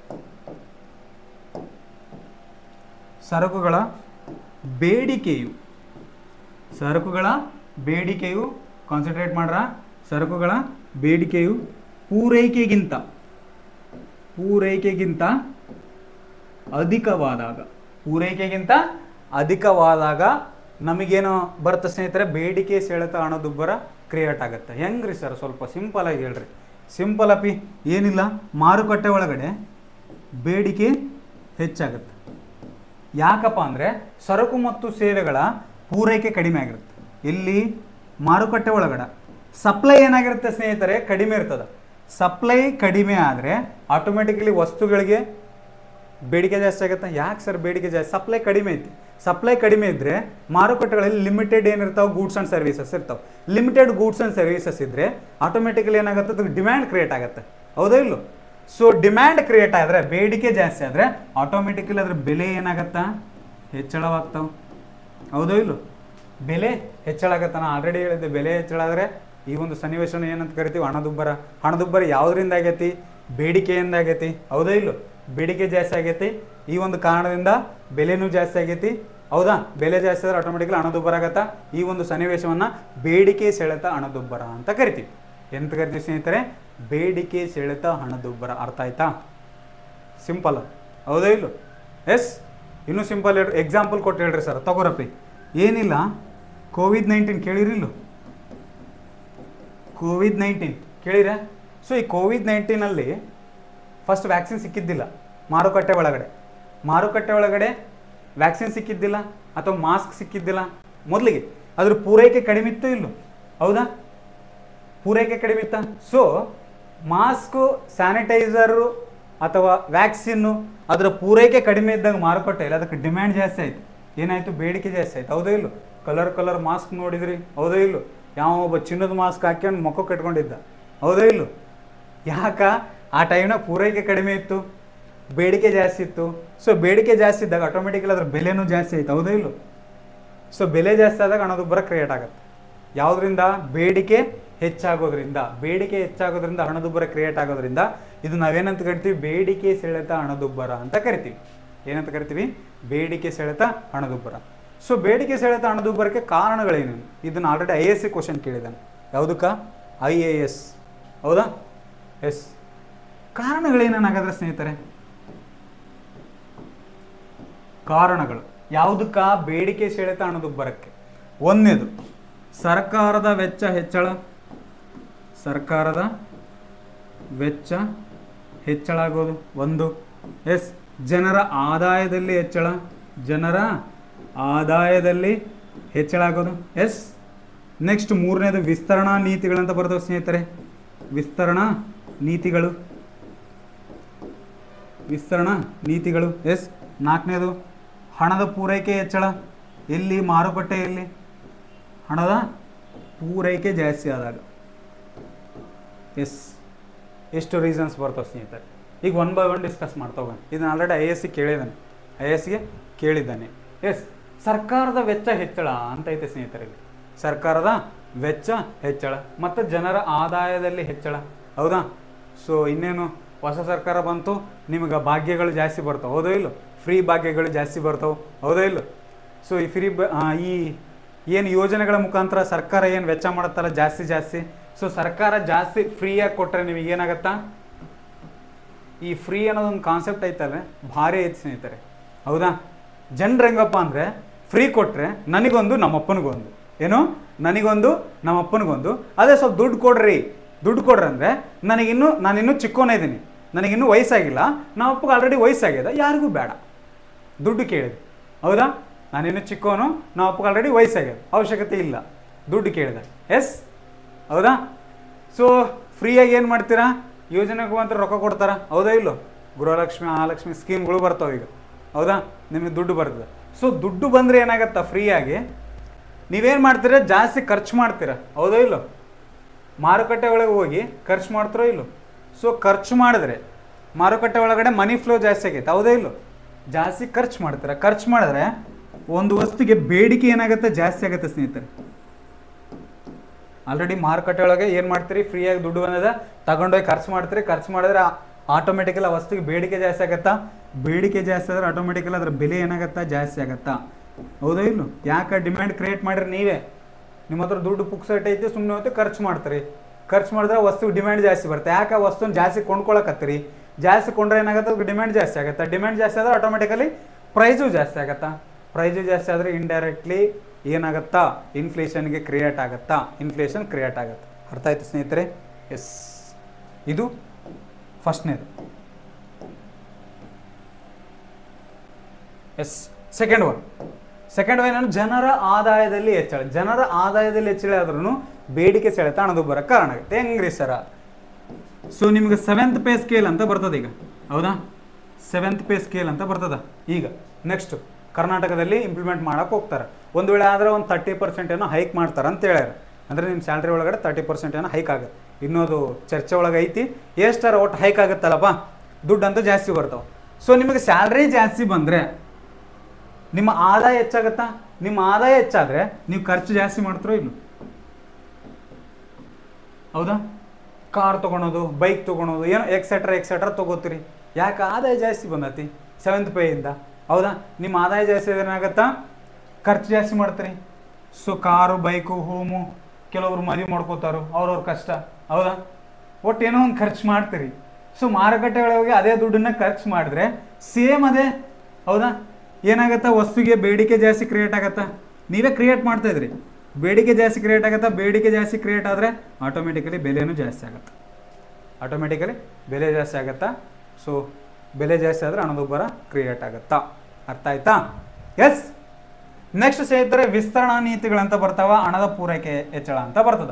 ಸರಕುಗಳ ಬೇಡಿಕೆಯು ಸರಕುಗಳ ಬೇಡಿಕೆಯು ಕಾನ್ಸಂಟ್ರೇಟ್ ಮಾಡ್ರ ಸರಕುಗಳ ಬೇಡಿಕೆಯು ಪೂರೈಕೆಗಿಂತ ಪೂರೈಕೆಗಿಂತ ಅಧಿಕವಾದಾಗ ಪೂರೈಕೆಗಿಂತ ಅಧಿಕವಾದಾಗ ನಮಗೇನು ಬರುತ್ತೆ ಸ್ನೇಹಿತರೆ ಬೇಡಿಕೆ ಸೆಳೆತ ಹಣದುಬ್ಬರ ಕ್ರಿಯೇಟ್ ಆಗುತ್ತೆ ಹೆಂಗ್ರಿ ಸರ್ ಸ್ವಲ್ಪ ಸಿಂಪಲ್ ಆಗಿ ಹೇಳ್ರಿ ಸಿಂಪಲ್ ಅಪಿ ಏನಿಲ್ಲ ಮಾರುಕಟ್ಟೆ ಒಳಗಡೆ ಬೇಡಿಕೆ ಹೆಚ್ಚಾಗುತ್ತೆ ಯಾಕಪ್ಪ ಅಂದರೆ ಸರಕು ಮತ್ತು ಸೇವೆಗಳ ಪೂರೈಕೆ ಕಡಿಮೆ ಆಗಿರುತ್ತೆ ಇಲ್ಲಿ ಮಾರುಕಟ್ಟೆ ಒಳಗಡೆ ಸಪ್ಲೈ ಏನಾಗಿರುತ್ತೆ ಸ್ನೇಹಿತರೆ ಕಡಿಮೆ ಇರ್ತದೆ ಸಪ್ಲೈ ಕಡಿಮೆ ಆದರೆ ಆಟೋಮೆಟಿಕಲಿ ವಸ್ತುಗಳಿಗೆ ಬೇಡಿಕೆ ಜಾಸ್ತಿ ಆಗುತ್ತೆ ಯಾಕೆ ಸರ್ ಬೇಡಿಕೆ ಜಾಸ್ತಿ ಸಪ್ಲೈ ಕಡಿಮೆ ಐತಿ ಸಪ್ಲೈ ಕಡಿಮೆ ಇದ್ದರೆ ಮಾರುಕಟ್ಟೆಗಳಲ್ಲಿ ಲಿಮಿಟೆಡ್ ಏನಿರ್ತಾವೆ ಗೂಡ್ಸ್ ಆ್ಯಂಡ್ ಸರ್ವಿಸಸ್ ಇರ್ತಾವೆ ಲಿಮಿಟೆಡ್ ಗೂಡ್ಸ್ ಆ್ಯಂಡ್ ಸರ್ವಿಸಸ್ ಇದ್ದರೆ ಆಟೋಮೆಟಿಕಲಿ ಏನಾಗುತ್ತೆ ಅದಕ್ಕೆ ಡಿಮ್ಯಾಂಡ್ ಕ್ರಿಯೇಟ್ ಆಗುತ್ತೆ ಹೌದಾ ಇಲ್ಲೋ ಸೊ ಡಿಮ್ಯಾಂಡ್ ಕ್ರಿಯೇಟ್ ಆದರೆ ಬೇಡಿಕೆ ಜಾಸ್ತಿ ಆದರೆ ಆಟೋಮೆಟಿಕಲಿ ಅದ್ರ ಬೆಲೆ ಏನಾಗತ್ತಾ ಹೆಚ್ಚಳವಾಗ್ತಾವೆ ಹೌದೋ ಇಲ್ಲೋ ಬೆಲೆ ಹೆಚ್ಚಳ ಆಗತ್ತೆ ನಾನು ಆಲ್ರೆಡಿ ಹೇಳಿದ್ದೆ ಬೆಲೆ ಹೆಚ್ಚಳ ಆದರೆ ಈ ಒಂದು ಸನ್ನಿವೇಶನ ಏನಂತ ಕರಿತೀವಿ ಹಣದುಬ್ಬರ ಹಣದುಬ್ಬರ ಯಾವುದರಿಂದ ಆಗೈತಿ ಬೇಡಿಕೆಯಿಂದ ಆಗೈತಿ ಹೌದಾ ಇಲ್ಲೋ ಬೇಡಿಕೆ ಜಾಸ್ತಿ ಆಗೈತಿ ಈ ಒಂದು ಕಾರಣದಿಂದ ಬೆಲೆನೂ ಜಾಸ್ತಿ ಆಗೈತಿ ಹೌದಾ ಬೆಲೆ ಜಾಸ್ತಿ ಆದರೆ ಆಟೋಮೆಟಿಕ್ಲಿ ಹಣದುಬ್ಬರ ಆಗತ್ತಾ ಈ ಒಂದು ಸನ್ನಿವೇಶವನ್ನು ಬೇಡಿಕೆ ಸೆಳೆತ ಹಣದುಬ್ಬರ ಅಂತ ಕರಿತೀವಿ ಎಂತ ಕರಿತೀವಿ ಸ್ನೇಹಿತರೆ ಬೇಡಿಕೆ ಸೆಳೆತ ಹಣದುಬ್ಬರ ಅರ್ಥ ಆಯ್ತಾ ಸಿಂಪಲ್ ಹೌದಾ ಇಲ್ಲೋ ಎಸ್ ಇನ್ನೂ ಸಿಂಪಲ್ ಎಕ್ಸಾಂಪಲ್ ಕೊಟ್ಟು ಹೇಳ್ರಿ ಸರ್ ತಗೋರಪ್ಪಿ ಏನಿಲ್ಲ ಕೋವಿಡ್ ನೈನ್ಟೀನ್ ಕೇಳಿರಿಲ್ಲೋ ಕೋವಿಡ್ ನೈನ್ಟೀನ್ ಕೇಳಿರ ಸೊ ಈ ಕೋವಿಡ್ ನೈನ್ಟೀನಲ್ಲಿ ಫಸ್ಟ್ ವ್ಯಾಕ್ಸಿನ್ ಸಿಕ್ಕಿದ್ದಿಲ್ಲ ಮಾರುಕಟ್ಟೆ ಒಳಗಡೆ ಮಾರುಕಟ್ಟೆ ಒಳಗಡೆ ವ್ಯಾಕ್ಸಿನ್ ಸಿಕ್ಕಿದ್ದಿಲ್ಲ ಅಥವಾ ಮಾಸ್ಕ್ ಸಿಕ್ಕಿದ್ದಿಲ್ಲ ಮೊದಲಿಗೆ ಅದ್ರ ಪೂರೈಕೆ ಕಡಿಮೆ ಇತ್ತು ಇಲ್ಲೋ ಹೌದಾ ಪೂರೈಕೆ ಕಡಿಮೆ ಇತ್ತ ಸೊ ಮಾಸ್ಕು ಸ್ಯಾನಿಟೈಸರು ಅಥವಾ ವ್ಯಾಕ್ಸಿನ್ನು ಅದರ ಪೂರೈಕೆ ಕಡಿಮೆ ಇದ್ದಾಗ ಮಾರುಕಟ್ಟೆಯಲ್ಲಿ ಅದಕ್ಕೆ ಡಿಮ್ಯಾಂಡ್ ಜಾಸ್ತಿ ಆಯ್ತು ಏನಾಯ್ತು ಬೇಡಿಕೆ ಜಾಸ್ತಿ ಆಯ್ತು ಹೌದೋ ಇಲ್ಲೋ ಕಲರ್ ಕಲರ್ ಮಾಸ್ಕ್ ನೋಡಿದ್ರಿ ಹೌದೋ ಇಲ್ಲೋ ಯಾವ ಒಬ್ಬ ಚಿನ್ನದ ಮಾಸ್ಕ್ ಹಾಕ್ಯಂಡು ಮೊಕ್ಕ ಕಟ್ಕೊಂಡಿದ್ದ ಹೌದೋ ಇಲ್ಲೋ ಯಾಕ ಆ ಟೈಮ್ನಾಗ ಪೂರೈಕೆ ಕಡಿಮೆ ಇತ್ತು ಬೇಡಿಕೆ ಜಾಸ್ತಿ ಇತ್ತು ಸೊ ಬೇಡಿಕೆ ಜಾಸ್ತಿ ಇದ್ದಾಗ ಆಟೋಮೆಟಿಕಲಿ ಅದ್ರ ಬೆಲೆನೂ ಜಾಸ್ತಿ ಆಯ್ತು ಹೌದೋ ಇಲ್ಲೋ ಸೊ ಬೆಲೆ ಜಾಸ್ತಿ ಆದಾಗ ಹಣದುಬ್ಬರ ಕ್ರಿಯೇಟ್ ಆಗುತ್ತೆ ಯಾವುದರಿಂದ ಬೇಡಿಕೆ ಹೆಚ್ಚಾಗೋದ್ರಿಂದ ಬೇಡಿಕೆ ಹೆಚ್ಚಾಗೋದ್ರಿಂದ ಹಣದುಬ್ಬರ ಕ್ರಿಯೇಟ್ ಆಗೋದ್ರಿಂದ ಇದು ನಾವೇನಂತ ಕರಿತೀವಿ ಬೇಡಿಕೆ ಸೆಳೆತ ಹಣದುಬ್ಬರ ಅಂತ ಕರಿತೀವಿ ಏನಂತ ಕರಿತೀವಿ ಬೇಡಿಕೆ ಸೆಳೆತ ಹಣದುಬ್ಬರ ಸೊ ಬೇಡಿಕೆ ಸೆಳೆತ ಹಣದುಬ್ಬರಕ್ಕೆ ಕಾರಣಗಳೇನೇನು ಇದನ್ನು already I S C question ಕೇಳಿದ್ದಾನೆ ಯಾವುದಕ್ಕ ಐ ಎ ಎಸ್ ಹೌದಾ ಎಸ್ ಕಾರಣಗಳೇನೇನಾಗಾದ್ರೆ ಸ್ನೇಹಿತರೆ ಕಾರಣಗಳು ಯಾವುದಕ್ಕ ಬೇಡಿಕೆ ಸೆಳೆತ ಹಣದುಬ್ಬರಕ್ಕೆ ಒಂದನೇದು ಸರ್ಕಾರದ ವೆಚ್ಚ ಹೆಚ್ಚಳ ಸರ್ಕಾರದ ವೆಚ್ಚ ಹೆಚ್ಚಳ ಆಗೋದು ಒಂದು ಎಸ್ ಜನರ ಆದಾಯದಲ್ಲಿ ಹೆಚ್ಚಳ ಜನರ ಆದಾಯದಲ್ಲಿ ಹೆಚ್ಚಳ ಆಗೋದು ಎಸ್ ನೆಕ್ಸ್ಟ್ ಮೂರನೇದು ವಿಸ್ತರಣಾ ನೀತಿಗಳಂತ ಬರ್ತವೆ ಸ್ನೇಹಿತರೆ ವಿಸ್ತರಣಾ ನೀತಿಗಳು ವಿಸ್ತರಣಾ ನೀತಿಗಳು ಎಸ್ ನಾಲ್ಕನೇದು ಹಣದ ಪೂರೈಕೆ ಹೆಚ್ಚಳ ಎಲ್ಲಿ ಮಾರುಕಟ್ಟೆಯಲ್ಲಿ ಹಣದ ಪೂರೈಕೆ ಜಾಸ್ತಿ ಆದಾಗ ಎಸ್ ಎಷ್ಟು ರೀಸನ್ಸ್ ಬರ್ತವೆ ಸ್ನೇಹಿತರೆ ಈಗ ಒನ್ ಬೈ ಒನ್ ಡಿಸ್ಕಸ್ ಮಾಡ್ತಾ ಹೋಗೋಣ ಇದನ್ನ ಆಲ್ರೆಡಿ ಐ ಎಸ್ ಸಿ ಕೇಳಿದ್ದಾನೆ ಐ ಎಸ್ ಗೆ ಕೇಳಿದ್ದಾನೆ ಎಸ್ ಸರ್ಕಾರದ ವೆಚ್ಚ ಹೆಚ್ಚಳ ಅಂತ ಐತೆ ಸ್ನೇಹಿತರೆ ಇಲ್ಲಿ ಸರ್ಕಾರದ ವೆಚ್ಚ ಹೆಚ್ಚಳ ಮತ್ತು ಜನರ ಆದಾಯದಲ್ಲಿ ಹೆಚ್ಚಳ ಹೌದಾ ಸೊ ಇನ್ನೇನು ಹೊಸ ಸರ್ಕಾರ ಬಂತು ನಿಮಗೆ ಭಾಗ್ಯಗಳು ಜಾಸ್ತಿ ಬರ್ತಾವೆ ಹೌದೋ ಇಲ್ಲೋ ಫ್ರೀ ಭಾಗ್ಯಗಳು ಜಾಸ್ತಿ ಬರ್ತಾವೆ ಹೌದೋ ಇಲ್ಲೋ ಸೊ ಈ ಫ್ರೀ ಬ ಆ, ಈ ಏನು ಯೋಜನೆಗಳ ಮುಖಾಂತರ ಸರ್ಕಾರ ಏನು ವೆಚ್ಚ ಮಾಡುತ್ತಲ್ಲ ಜಾಸ್ತಿ ಜಾಸ್ತಿ ಸೊ ಸರ್ಕಾರ ಜಾಸ್ತಿ ಫ್ರೀಯಾಗಿ ಕೊಟ್ಟರೆ ನಿಮಗೆ ಏನಾಗತ್ತಾ ಈ ಫ್ರೀ ಅನ್ನೋದೊಂದು ಕಾನ್ಸೆಪ್ಟ್ ಐತಲ್ಲ ಭಾರಿ ಐತಿ ಸ್ನೇಹಿತರೆ ಹೌದಾ ಜನರು ಹೆಂಗಪ್ಪ ಅಂದರೆ ಫ್ರೀ ಕೊಟ್ಟರೆ ನನಗೊಂದು ನಮ್ಮಪ್ಪನಿಗೊಂದು ಏನು ನನಗೊಂದು ನಮ್ಮಪ್ಪನಿಗೊಂದು ಅದೇ ಸ್ವಲ್ಪ ದುಡ್ಡು ಕೊಡ್ರಿ ದುಡ್ಡು ಕೊಡ್ರಿ ಅಂದರೆ ನನಗಿನ್ನೂ ನಾನಿನ್ನೂ ಚಿಕ್ಕೋನೇ ಇದ್ದೀನಿ ನನಗಿನ್ನೂ ವಯಸ್ಸಾಗಿಲ್ಲ ನಮ್ಮಪ್ಪಗೆ ಆಲ್ರೆಡಿ ವಯಸ್ಸಾಗ್ಯದ ಯಾರಿಗೂ ಬೇಡ ದುಡ್ಡು ಕೇಳಿದೆ ಹೌದಾ ನಾನಿನ್ನು ಚಿಕ್ಕವನು ನಮ್ಮ ಅಪ್ಪಗೆ ಆಲ್ರೆಡಿ ವಯಸ್ಸಾಗ್ಯದ ಅವಶ್ಯಕತೆ ಇಲ್ಲ ದುಡ್ಡು ಕೇಳಿದೆ ಎಸ್ ಹೌದಾ ಸೊ ಫ್ರೀಯಾಗಿ ಏನು ಮಾಡ್ತೀರಾ ಯೋಜನೆಗೂ ಅಂತ ರೊಕ್ಕ ಕೊಡ್ತಾರ ಹೌದಾ ಇಲ್ಲೋ ಗೃಹಲಕ್ಷ್ಮಿ ಮಹಾಲಕ್ಷ್ಮಿ ಸ್ಕೀಮ್ಗಳು ಬರ್ತಾವೆ ಈಗ ಹೌದಾ ನಿಮಗೆ ದುಡ್ಡು ಬರ್ತದೆ ಸೊ ದುಡ್ಡು ಬಂದರೆ ಏನಾಗತ್ತಾ ಫ್ರೀಯಾಗಿ ನೀವೇನು ಮಾಡ್ತೀರಾ ಜಾಸ್ತಿ ಖರ್ಚು ಮಾಡ್ತೀರಾ ಹೌದೋ ಇಲ್ಲೋ ಮಾರುಕಟ್ಟೆ ಒಳಗೆ ಹೋಗಿ ಖರ್ಚು ಮಾಡ್ತಾರೋ ಇಲ್ಲೋ ಸೊ ಖರ್ಚು ಮಾಡಿದ್ರೆ ಮಾರುಕಟ್ಟೆ ಒಳಗಡೆ ಮನಿ ಫ್ಲೋ ಜಾಸ್ತಿ ಆಗೈತೆ ಹೌದಾ ಇಲ್ಲೋ ಜಾಸ್ತಿ ಖರ್ಚು ಮಾಡ್ತೀರಾ ಖರ್ಚು ಮಾಡಿದ್ರೆ ಒಂದು ವಸ್ತುಗೆ ಬೇಡಿಕೆ ಏನಾಗುತ್ತೆ ಜಾಸ್ತಿ ಆಗುತ್ತೆ ಸ್ನೇಹಿತರೆ ಆಲ್ರೆಡಿ ಮಾರುಕಟ್ಟೆ ಒಳಗೆ ಏನು ಮಾಡ್ತೀರಿ ಫ್ರೀಯಾಗಿ ದುಡ್ಡು ಬಂದದ ತಗೊಂಡೋಗಿ ಖರ್ಚು ಮಾಡ್ತೀರಿ ಖರ್ಚು ಮಾಡಿದ್ರೆ ಆಟೋಮೆಟಿಕಲ್ ಆ ವಸ್ತುಗೆ ಬೇಡಿಕೆ ಜಾಸ್ತಿ ಆಗತ್ತಾ ಬೇಡಿಕೆ ಜಾಸ್ತಿ ಆದ್ರೆ ಆಟೋಮೆಟಿಕಲ್ ಅದ್ರ ಬೆಲೆ ಏನಾಗತ್ತಾ ಜಾಸ್ತಿ ಆಗತ್ತಾ ಹೌದಾ ಇಲ್ಲೋ ಯಾಕೆ ಡಿಮ್ಯಾಂಡ್ ಕ್ರಿಯೇಟ್ ಮಾಡಿರಿ ನೀವೇ ನಿಮ್ಮ ಹತ್ರ ದುಡ್ಡು ಪುಕ್ಸಟ್ ಐತಿ ಸುಮ್ಮನೆ ಹೋಗ್ತಿ ಖರ್ಚು ಮಾಡ್ತೀರಿ ಖರ್ಚು ಮಾಡಿದ್ರೆ ವಸ್ತು ಡಿಮ್ಯಾಂಡ್ ಜಾಸ್ತಿ ಬರುತ್ತೆ ಯಾಕೆ ಆ ವಸ್ತುನ ಜಾಸ್ತಿ ಕೊಂಡ್ಕೊಳಕತ್ತೀರಿ ಜಾಸ್ತಿ ಕೊಂಡ್ರೆ ಏನಾಗುತ್ತೆ ಅದಕ್ಕೆ ಡಿಮ್ಯಾಂಡ್ ಜಾಸ್ತಿ ಆಗುತ್ತೆ ಡಿಮ್ಯಾಂಡ್ ಜಾಸ್ತಿ ಆದ್ರೆ ಆಟೋಮೆಟಿಕಲಿ ಪ್ರೈಸು ಜಾಸ್ತಿ ಆಗತ್ತಾ ಪ್ರೈಸು ಜಾಸ್ತಿ ಆದರೆ ಇಂಡೈರೆಕ್ಟ್ಲಿ ಏನಾಗತ್ತಾ ಇನ್ಫ್ಲೇಷನ್ಗೆ ಕ್ರಿಯೇಟ್ ಆಗತ್ತಾ ಇನ್ಫ್ಲೇಷನ್ ಕ್ರಿಯೇಟ್ ಆಗುತ್ತೆ ಅರ್ಥ ಆಯ್ತು ಸ್ನೇಹಿತರೆ ಎಸ್ ಇದು ಫಸ್ಟ್ನೇದು yes second one second one ಏನು ಜನರ ಆದಾಯದಲ್ಲಿ ಹೆಚ್ಚಳ ಜನರ ಆದಾಯದಲ್ಲಿ ಹೆಚ್ಚಳ ಆದ್ರೂ ಬೇಡಿಕೆ ಸೆಳೆತ ಹಣದುಬ್ಬರ ಕಾರಣ ಆಗುತ್ತೆ ಹೆಂಗ್ರಿ ಸರ ಸೊ ನಿಮ್ಗೆ ಸೆವೆಂತ್ ಪೇ ಸ್ಕೇಲ್ ಅಂತ ಬರ್ತದೆ ಈಗ ಹೌದಾ ಸೆವೆಂತ್ ಪೇ ಸ್ಕೇಲ್ ಅಂತ ಬರ್ತದ ಈಗ ನೆಕ್ಸ್ಟ್ ಕರ್ನಾಟಕದಲ್ಲಿ ಇಂಪ್ಲಿಮೆಂಟ್ ಮಾಡಕ್ಕೆ ಹೋಗ್ತಾರೆ ಒಂದು ವೇಳೆ ಆದರೆ ಒಂದು ತರ್ಟಿ ಪರ್ಸೆಂಟ್ ಏನೋ ಹೈಕ್ ಮಾಡ್ತಾರೆ ಅಂತ ಹೇಳ್ಯಾರ ಅಂದರೆ ನಿಮ್ಮ ಸ್ಯಾಲ್ರಿ ಒಳಗಡೆ ತರ್ಟಿ ಪರ್ಸೆಂಟ್ ಏನೋ ಹೈಕ್ ಆಗುತ್ತೆ ಇನ್ನೊಂದು ಚರ್ಚೆ ಒಳಗೆ ಐತಿ ಎಷ್ಟಾರ ಒಟ್ಟು ಹೈಕ್ ಆಗುತ್ತಲ್ಲಪ್ಪ ದುಡ್ಡು ಅಂತೂ ಜಾಸ್ತಿ ಬರ್ತಾವೆ ಸೊ ನಿಮಗೆ ಸ್ಯಾಲ್ರಿ ಜಾಸ್ತಿ ಬಂದರೆ ನಿಮ್ಮ ಆದಾಯ ಹೆಚ್ಚಾಗತ್ತಾ ನಿಮ್ಮ ಆದಾಯ ಹೆಚ್ಚಾದರೆ ನೀವು ಖರ್ಚು ಜಾಸ್ತಿ ಮಾಡ್ತಿರೋ ಇಲ್ಲ ಹೌದಾ ಕಾರ್ ತೊಗೊಳೋದು ಬೈಕ್ ತೊಗೊಳೋದು ಏನೋ ಎಕ್ಸೆಟ್ರಾ ಎಕ್ಸೆಟ್ರಾ ತೊಗೋತೀರಿ ಯಾಕೆ ಆದಾಯ ಜಾಸ್ತಿ ಬಂದತಿ ಸೆವೆಂತ್ ಪೇಯಿಂದ ಹೌದಾ ನಿಮ್ಮ ಆದಾಯ ಜಾಸ್ತಿ ಆದ್ರೆ ಏನಾಗತ್ತಾ ಖರ್ಚು ಜಾಸ್ತಿ ಮಾಡ್ತೀರಿ ಸೊ ಕಾರು ಬೈಕು ಹೋಮು ಕೆಲವರು ಮದುವೆ ಮಾಡ್ಕೋತಾರೋ ಅವ್ರವ್ರ ಕಷ್ಟ ಹೌದಾ ಒಟ್ಟು ಏನೋ ಒಂದು ಖರ್ಚು ಮಾಡ್ತೀರಿ ಸೊ ಮಾರುಕಟ್ಟೆ ಒಳಗೆ ಅದೇ ದುಡ್ಡನ್ನ ಖರ್ಚು ಮಾಡಿದ್ರೆ ಸೇಮ್ ಅದೇ ಹೌದಾ ಏನಾಗತ್ತಾ ವಸ್ತುಗೆ ಬೇಡಿಕೆ ಜಾಸ್ತಿ ಕ್ರಿಯೇಟ್ ಆಗತ್ತಾ ನೀವೇ ಕ್ರಿಯೇಟ್ ಮಾಡ್ತಾ ಇದ್ರಿ ಬೇಡಿಕೆ ಜಾಸ್ತಿ ಕ್ರಿಯೇಟ್ ಆಗತ್ತಾ ಬೇಡಿಕೆ ಜಾಸ್ತಿ ಕ್ರಿಯೇಟ್ ಆದರೆ ಆಟೋಮೆಟಿಕಲಿ ಬೆಲೆನೂ ಜಾಸ್ತಿ ಆಗುತ್ತೆ ಆಟೋಮೆಟಿಕಲಿ ಬೆಲೆ ಜಾಸ್ತಿ ಆಗತ್ತಾ ಸೊ ಬೆಲೆ ಜಾಸ್ತಿ ಆದರೆ ಹಣದುಬ್ಬರ ಕ್ರಿಯೇಟ್ ಆಗತ್ತಾ ಅರ್ಥ ಆಯ್ತಾ ಎಸ್ ನೆಕ್ಸ್ಟ್ ಸ್ನೇಹಿತರೆ ವಿಸ್ತರಣಾ ನೀತಿಗಳಂತ ಬರ್ತಾವ ಹಣದ ಪೂರೈಕೆ ಹೆಚ್ಚಳ ಅಂತ ಬರ್ತದ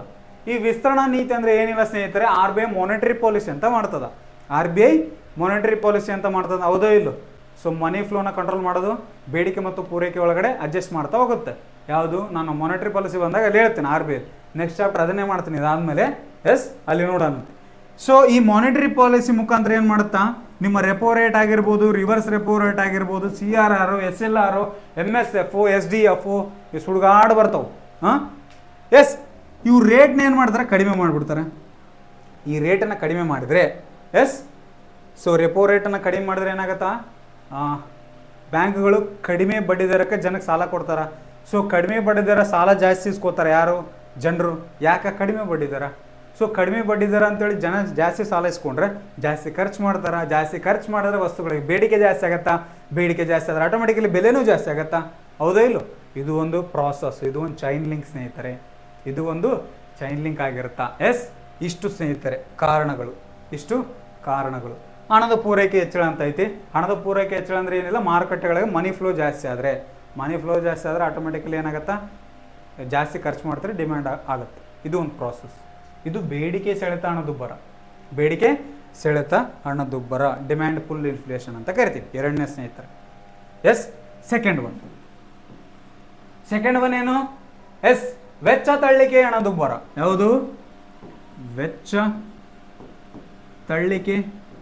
ಈ ವಿಸ್ತರಣಾ ನೀತಿ ಅಂದ್ರೆ ಏನಿಲ್ಲ ಸ್ನೇಹಿತರೆ R B I monetary policy ಅಂತ ಮಾಡ್ತದ R B I monetary policy ಅಂತ ಮಾಡ್ತದ ಹೌದೋ ಇಲ್ಲೋ ಸೊ ಮನಿ ಫ್ಲೋನ ಕಂಟ್ರೋಲ್ ಮಾಡೋದು ಬೇಡಿಕೆ ಮತ್ತು ಪೂರೈಕೆ ಒಳಗಡೆ ಅಡ್ಜಸ್ಟ್ ಮಾಡ್ತಾ ಹೋಗುತ್ತೆ ಯಾವುದು ನಾನು ಮಾನಿಟರಿ ಪಾಲಿಸಿ ಬಂದಾಗ ಅಲ್ಲಿ ಹೇಳ್ತೀನಿ R B I next chapter ಅದನ್ನೇ ಮಾಡ್ತೀನಿ ಇದಾದ್ಮೇಲೆ ಎಸ್ ಅಲ್ಲಿ ನೋಡೋಣ ಸೊ ಈ ಮಾನಿಟರಿ ಪಾಲಿಸಿ ಮುಖಾಂತರ ಏನು ಮಾಡುತ್ತಾ ನಿಮ್ಮ ರೆಪೋ ರೇಟ್ ಆಗಿರ್ಬೋದು ರಿವರ್ಸ್ ರೆಪೋ ರೇಟ್ ಆಗಿರ್ಬೋದು C R R S L R M S F S D F ಈ ಸುಡುಗಾಡು ಬರ್ತಾವೆ ಹಾಂ ಎಸ್ ಇವು ರೇಟ್ನ ಏನು ಮಾಡ್ತಾರೆ ಕಡಿಮೆ ಮಾಡಿಬಿಡ್ತಾರೆ ಈ ರೇಟನ್ನು ಕಡಿಮೆ ಮಾಡಿದರೆ ಎಸ್ ಸೊ ರೆಪೋ ರೇಟನ್ನು ಕಡಿಮೆ ಮಾಡಿದ್ರೆ ಏನಾಗತ್ತಾ ಬ್ಯಾಂಕ್ಗಳು ಕಡಿಮೆ ಬಡ್ಡಿ ದರಕ್ಕೆ ಜನಕ್ಕೆ ಸಾಲ ಕೊಡ್ತಾರ ಸೊ ಕಡಿಮೆ ಬಡ್ಡಿ ದರ ಸಾಲ ಜಾಸ್ತಿ ಇಸ್ಕೋತಾರೆ ಯಾರು ಜನರು ಯಾಕೆ ಕಡಿಮೆ ಬಡ್ಡಿ ದರ ಸೊ ಕಡಿಮೆ ಬಡ್ಡಿ ದರ ಅಂತೇಳಿ ಜನ ಜಾಸ್ತಿ ಸಾಲ ಇಸ್ಕೊಂಡ್ರೆ ಜಾಸ್ತಿ ಖರ್ಚು ಮಾಡ್ತಾರ ಜಾಸ್ತಿ ಖರ್ಚು ಮಾಡಿದ್ರೆ ವಸ್ತುಗಳಿಗೆ ಬೇಡಿಕೆ ಜಾಸ್ತಿ ಆಗತ್ತಾ ಬೇಡಿಕೆ ಜಾಸ್ತಿ ಆದ್ರೆ ಆಟೋಮೆಟಿಕಲಿ ಬೆಲೆನೂ ಜಾಸ್ತಿ ಆಗತ್ತಾ ಹೌದಾ ಇಲ್ಲೋ ಇದು ಒಂದು ಪ್ರಾಸೆಸ್ ಇದು ಒಂದು ಚೈನ್ ಲಿಂಕ್ ಸ್ನೇಹಿತರೆ ಇದು ಒಂದು ಚೈನ್ ಲಿಂಕ್ ಆಗಿರುತ್ತಾ ಎಸ್ ಇಷ್ಟು ಸ್ನೇಹಿತರೆ ಕಾರಣಗಳು ಇಷ್ಟು ಕಾರಣಗಳು ಹಣದ ಪೂರೈಕೆ ಹೆಚ್ಚಳ ಅಂತ ಐತಿ ಹಣದ ಪೂರೈಕೆ ಹೆಚ್ಚಳ ಅಂದ್ರೆ ಏನಿಲ್ಲ ಮಾರುಕಟ್ಟೆಗಳಿಗೆ ಮನಿ ಫ್ಲೋ ಜಾಸ್ತಿ ಆದರೆ ಮನಿ ಫ್ಲೋ ಜಾಸ್ತಿ ಆದರೆ ಆಟೋಮೆಟಿಕಲಿ ಏನಾಗತ್ತಾ ಜಾಸ್ತಿ ಖರ್ಚು ಮಾಡ್ತಾರೆ ಡಿಮ್ಯಾಂಡ್ ಆಗುತ್ತೆ ಇದು ಒಂದು ಪ್ರಾಸೆಸ್ ಇದು ಬೇಡಿಕೆ ಸೆಳೆತ ಹಣದುಬ್ಬರ ಬೇಡಿಕೆ ಸೆಳೆತ ಹಣದುಬ್ಬರ ಡಿಮ್ಯಾಂಡ್ ಫುಲ್ ಇನ್ಫ್ಲೇಷನ್ ಅಂತ ಕರಿತೀವಿ ಎರಡನೇ ಸ್ನೇಹಿತರೆ yes second one second one ಏನು ಎಸ್ ವೆಚ್ಚ ತಳ್ಳಿಕೆ ಹಣದುಬ್ಬರ ಯಾವುದು ವೆಚ್ಚ ತಳ್ಳಿಕೆ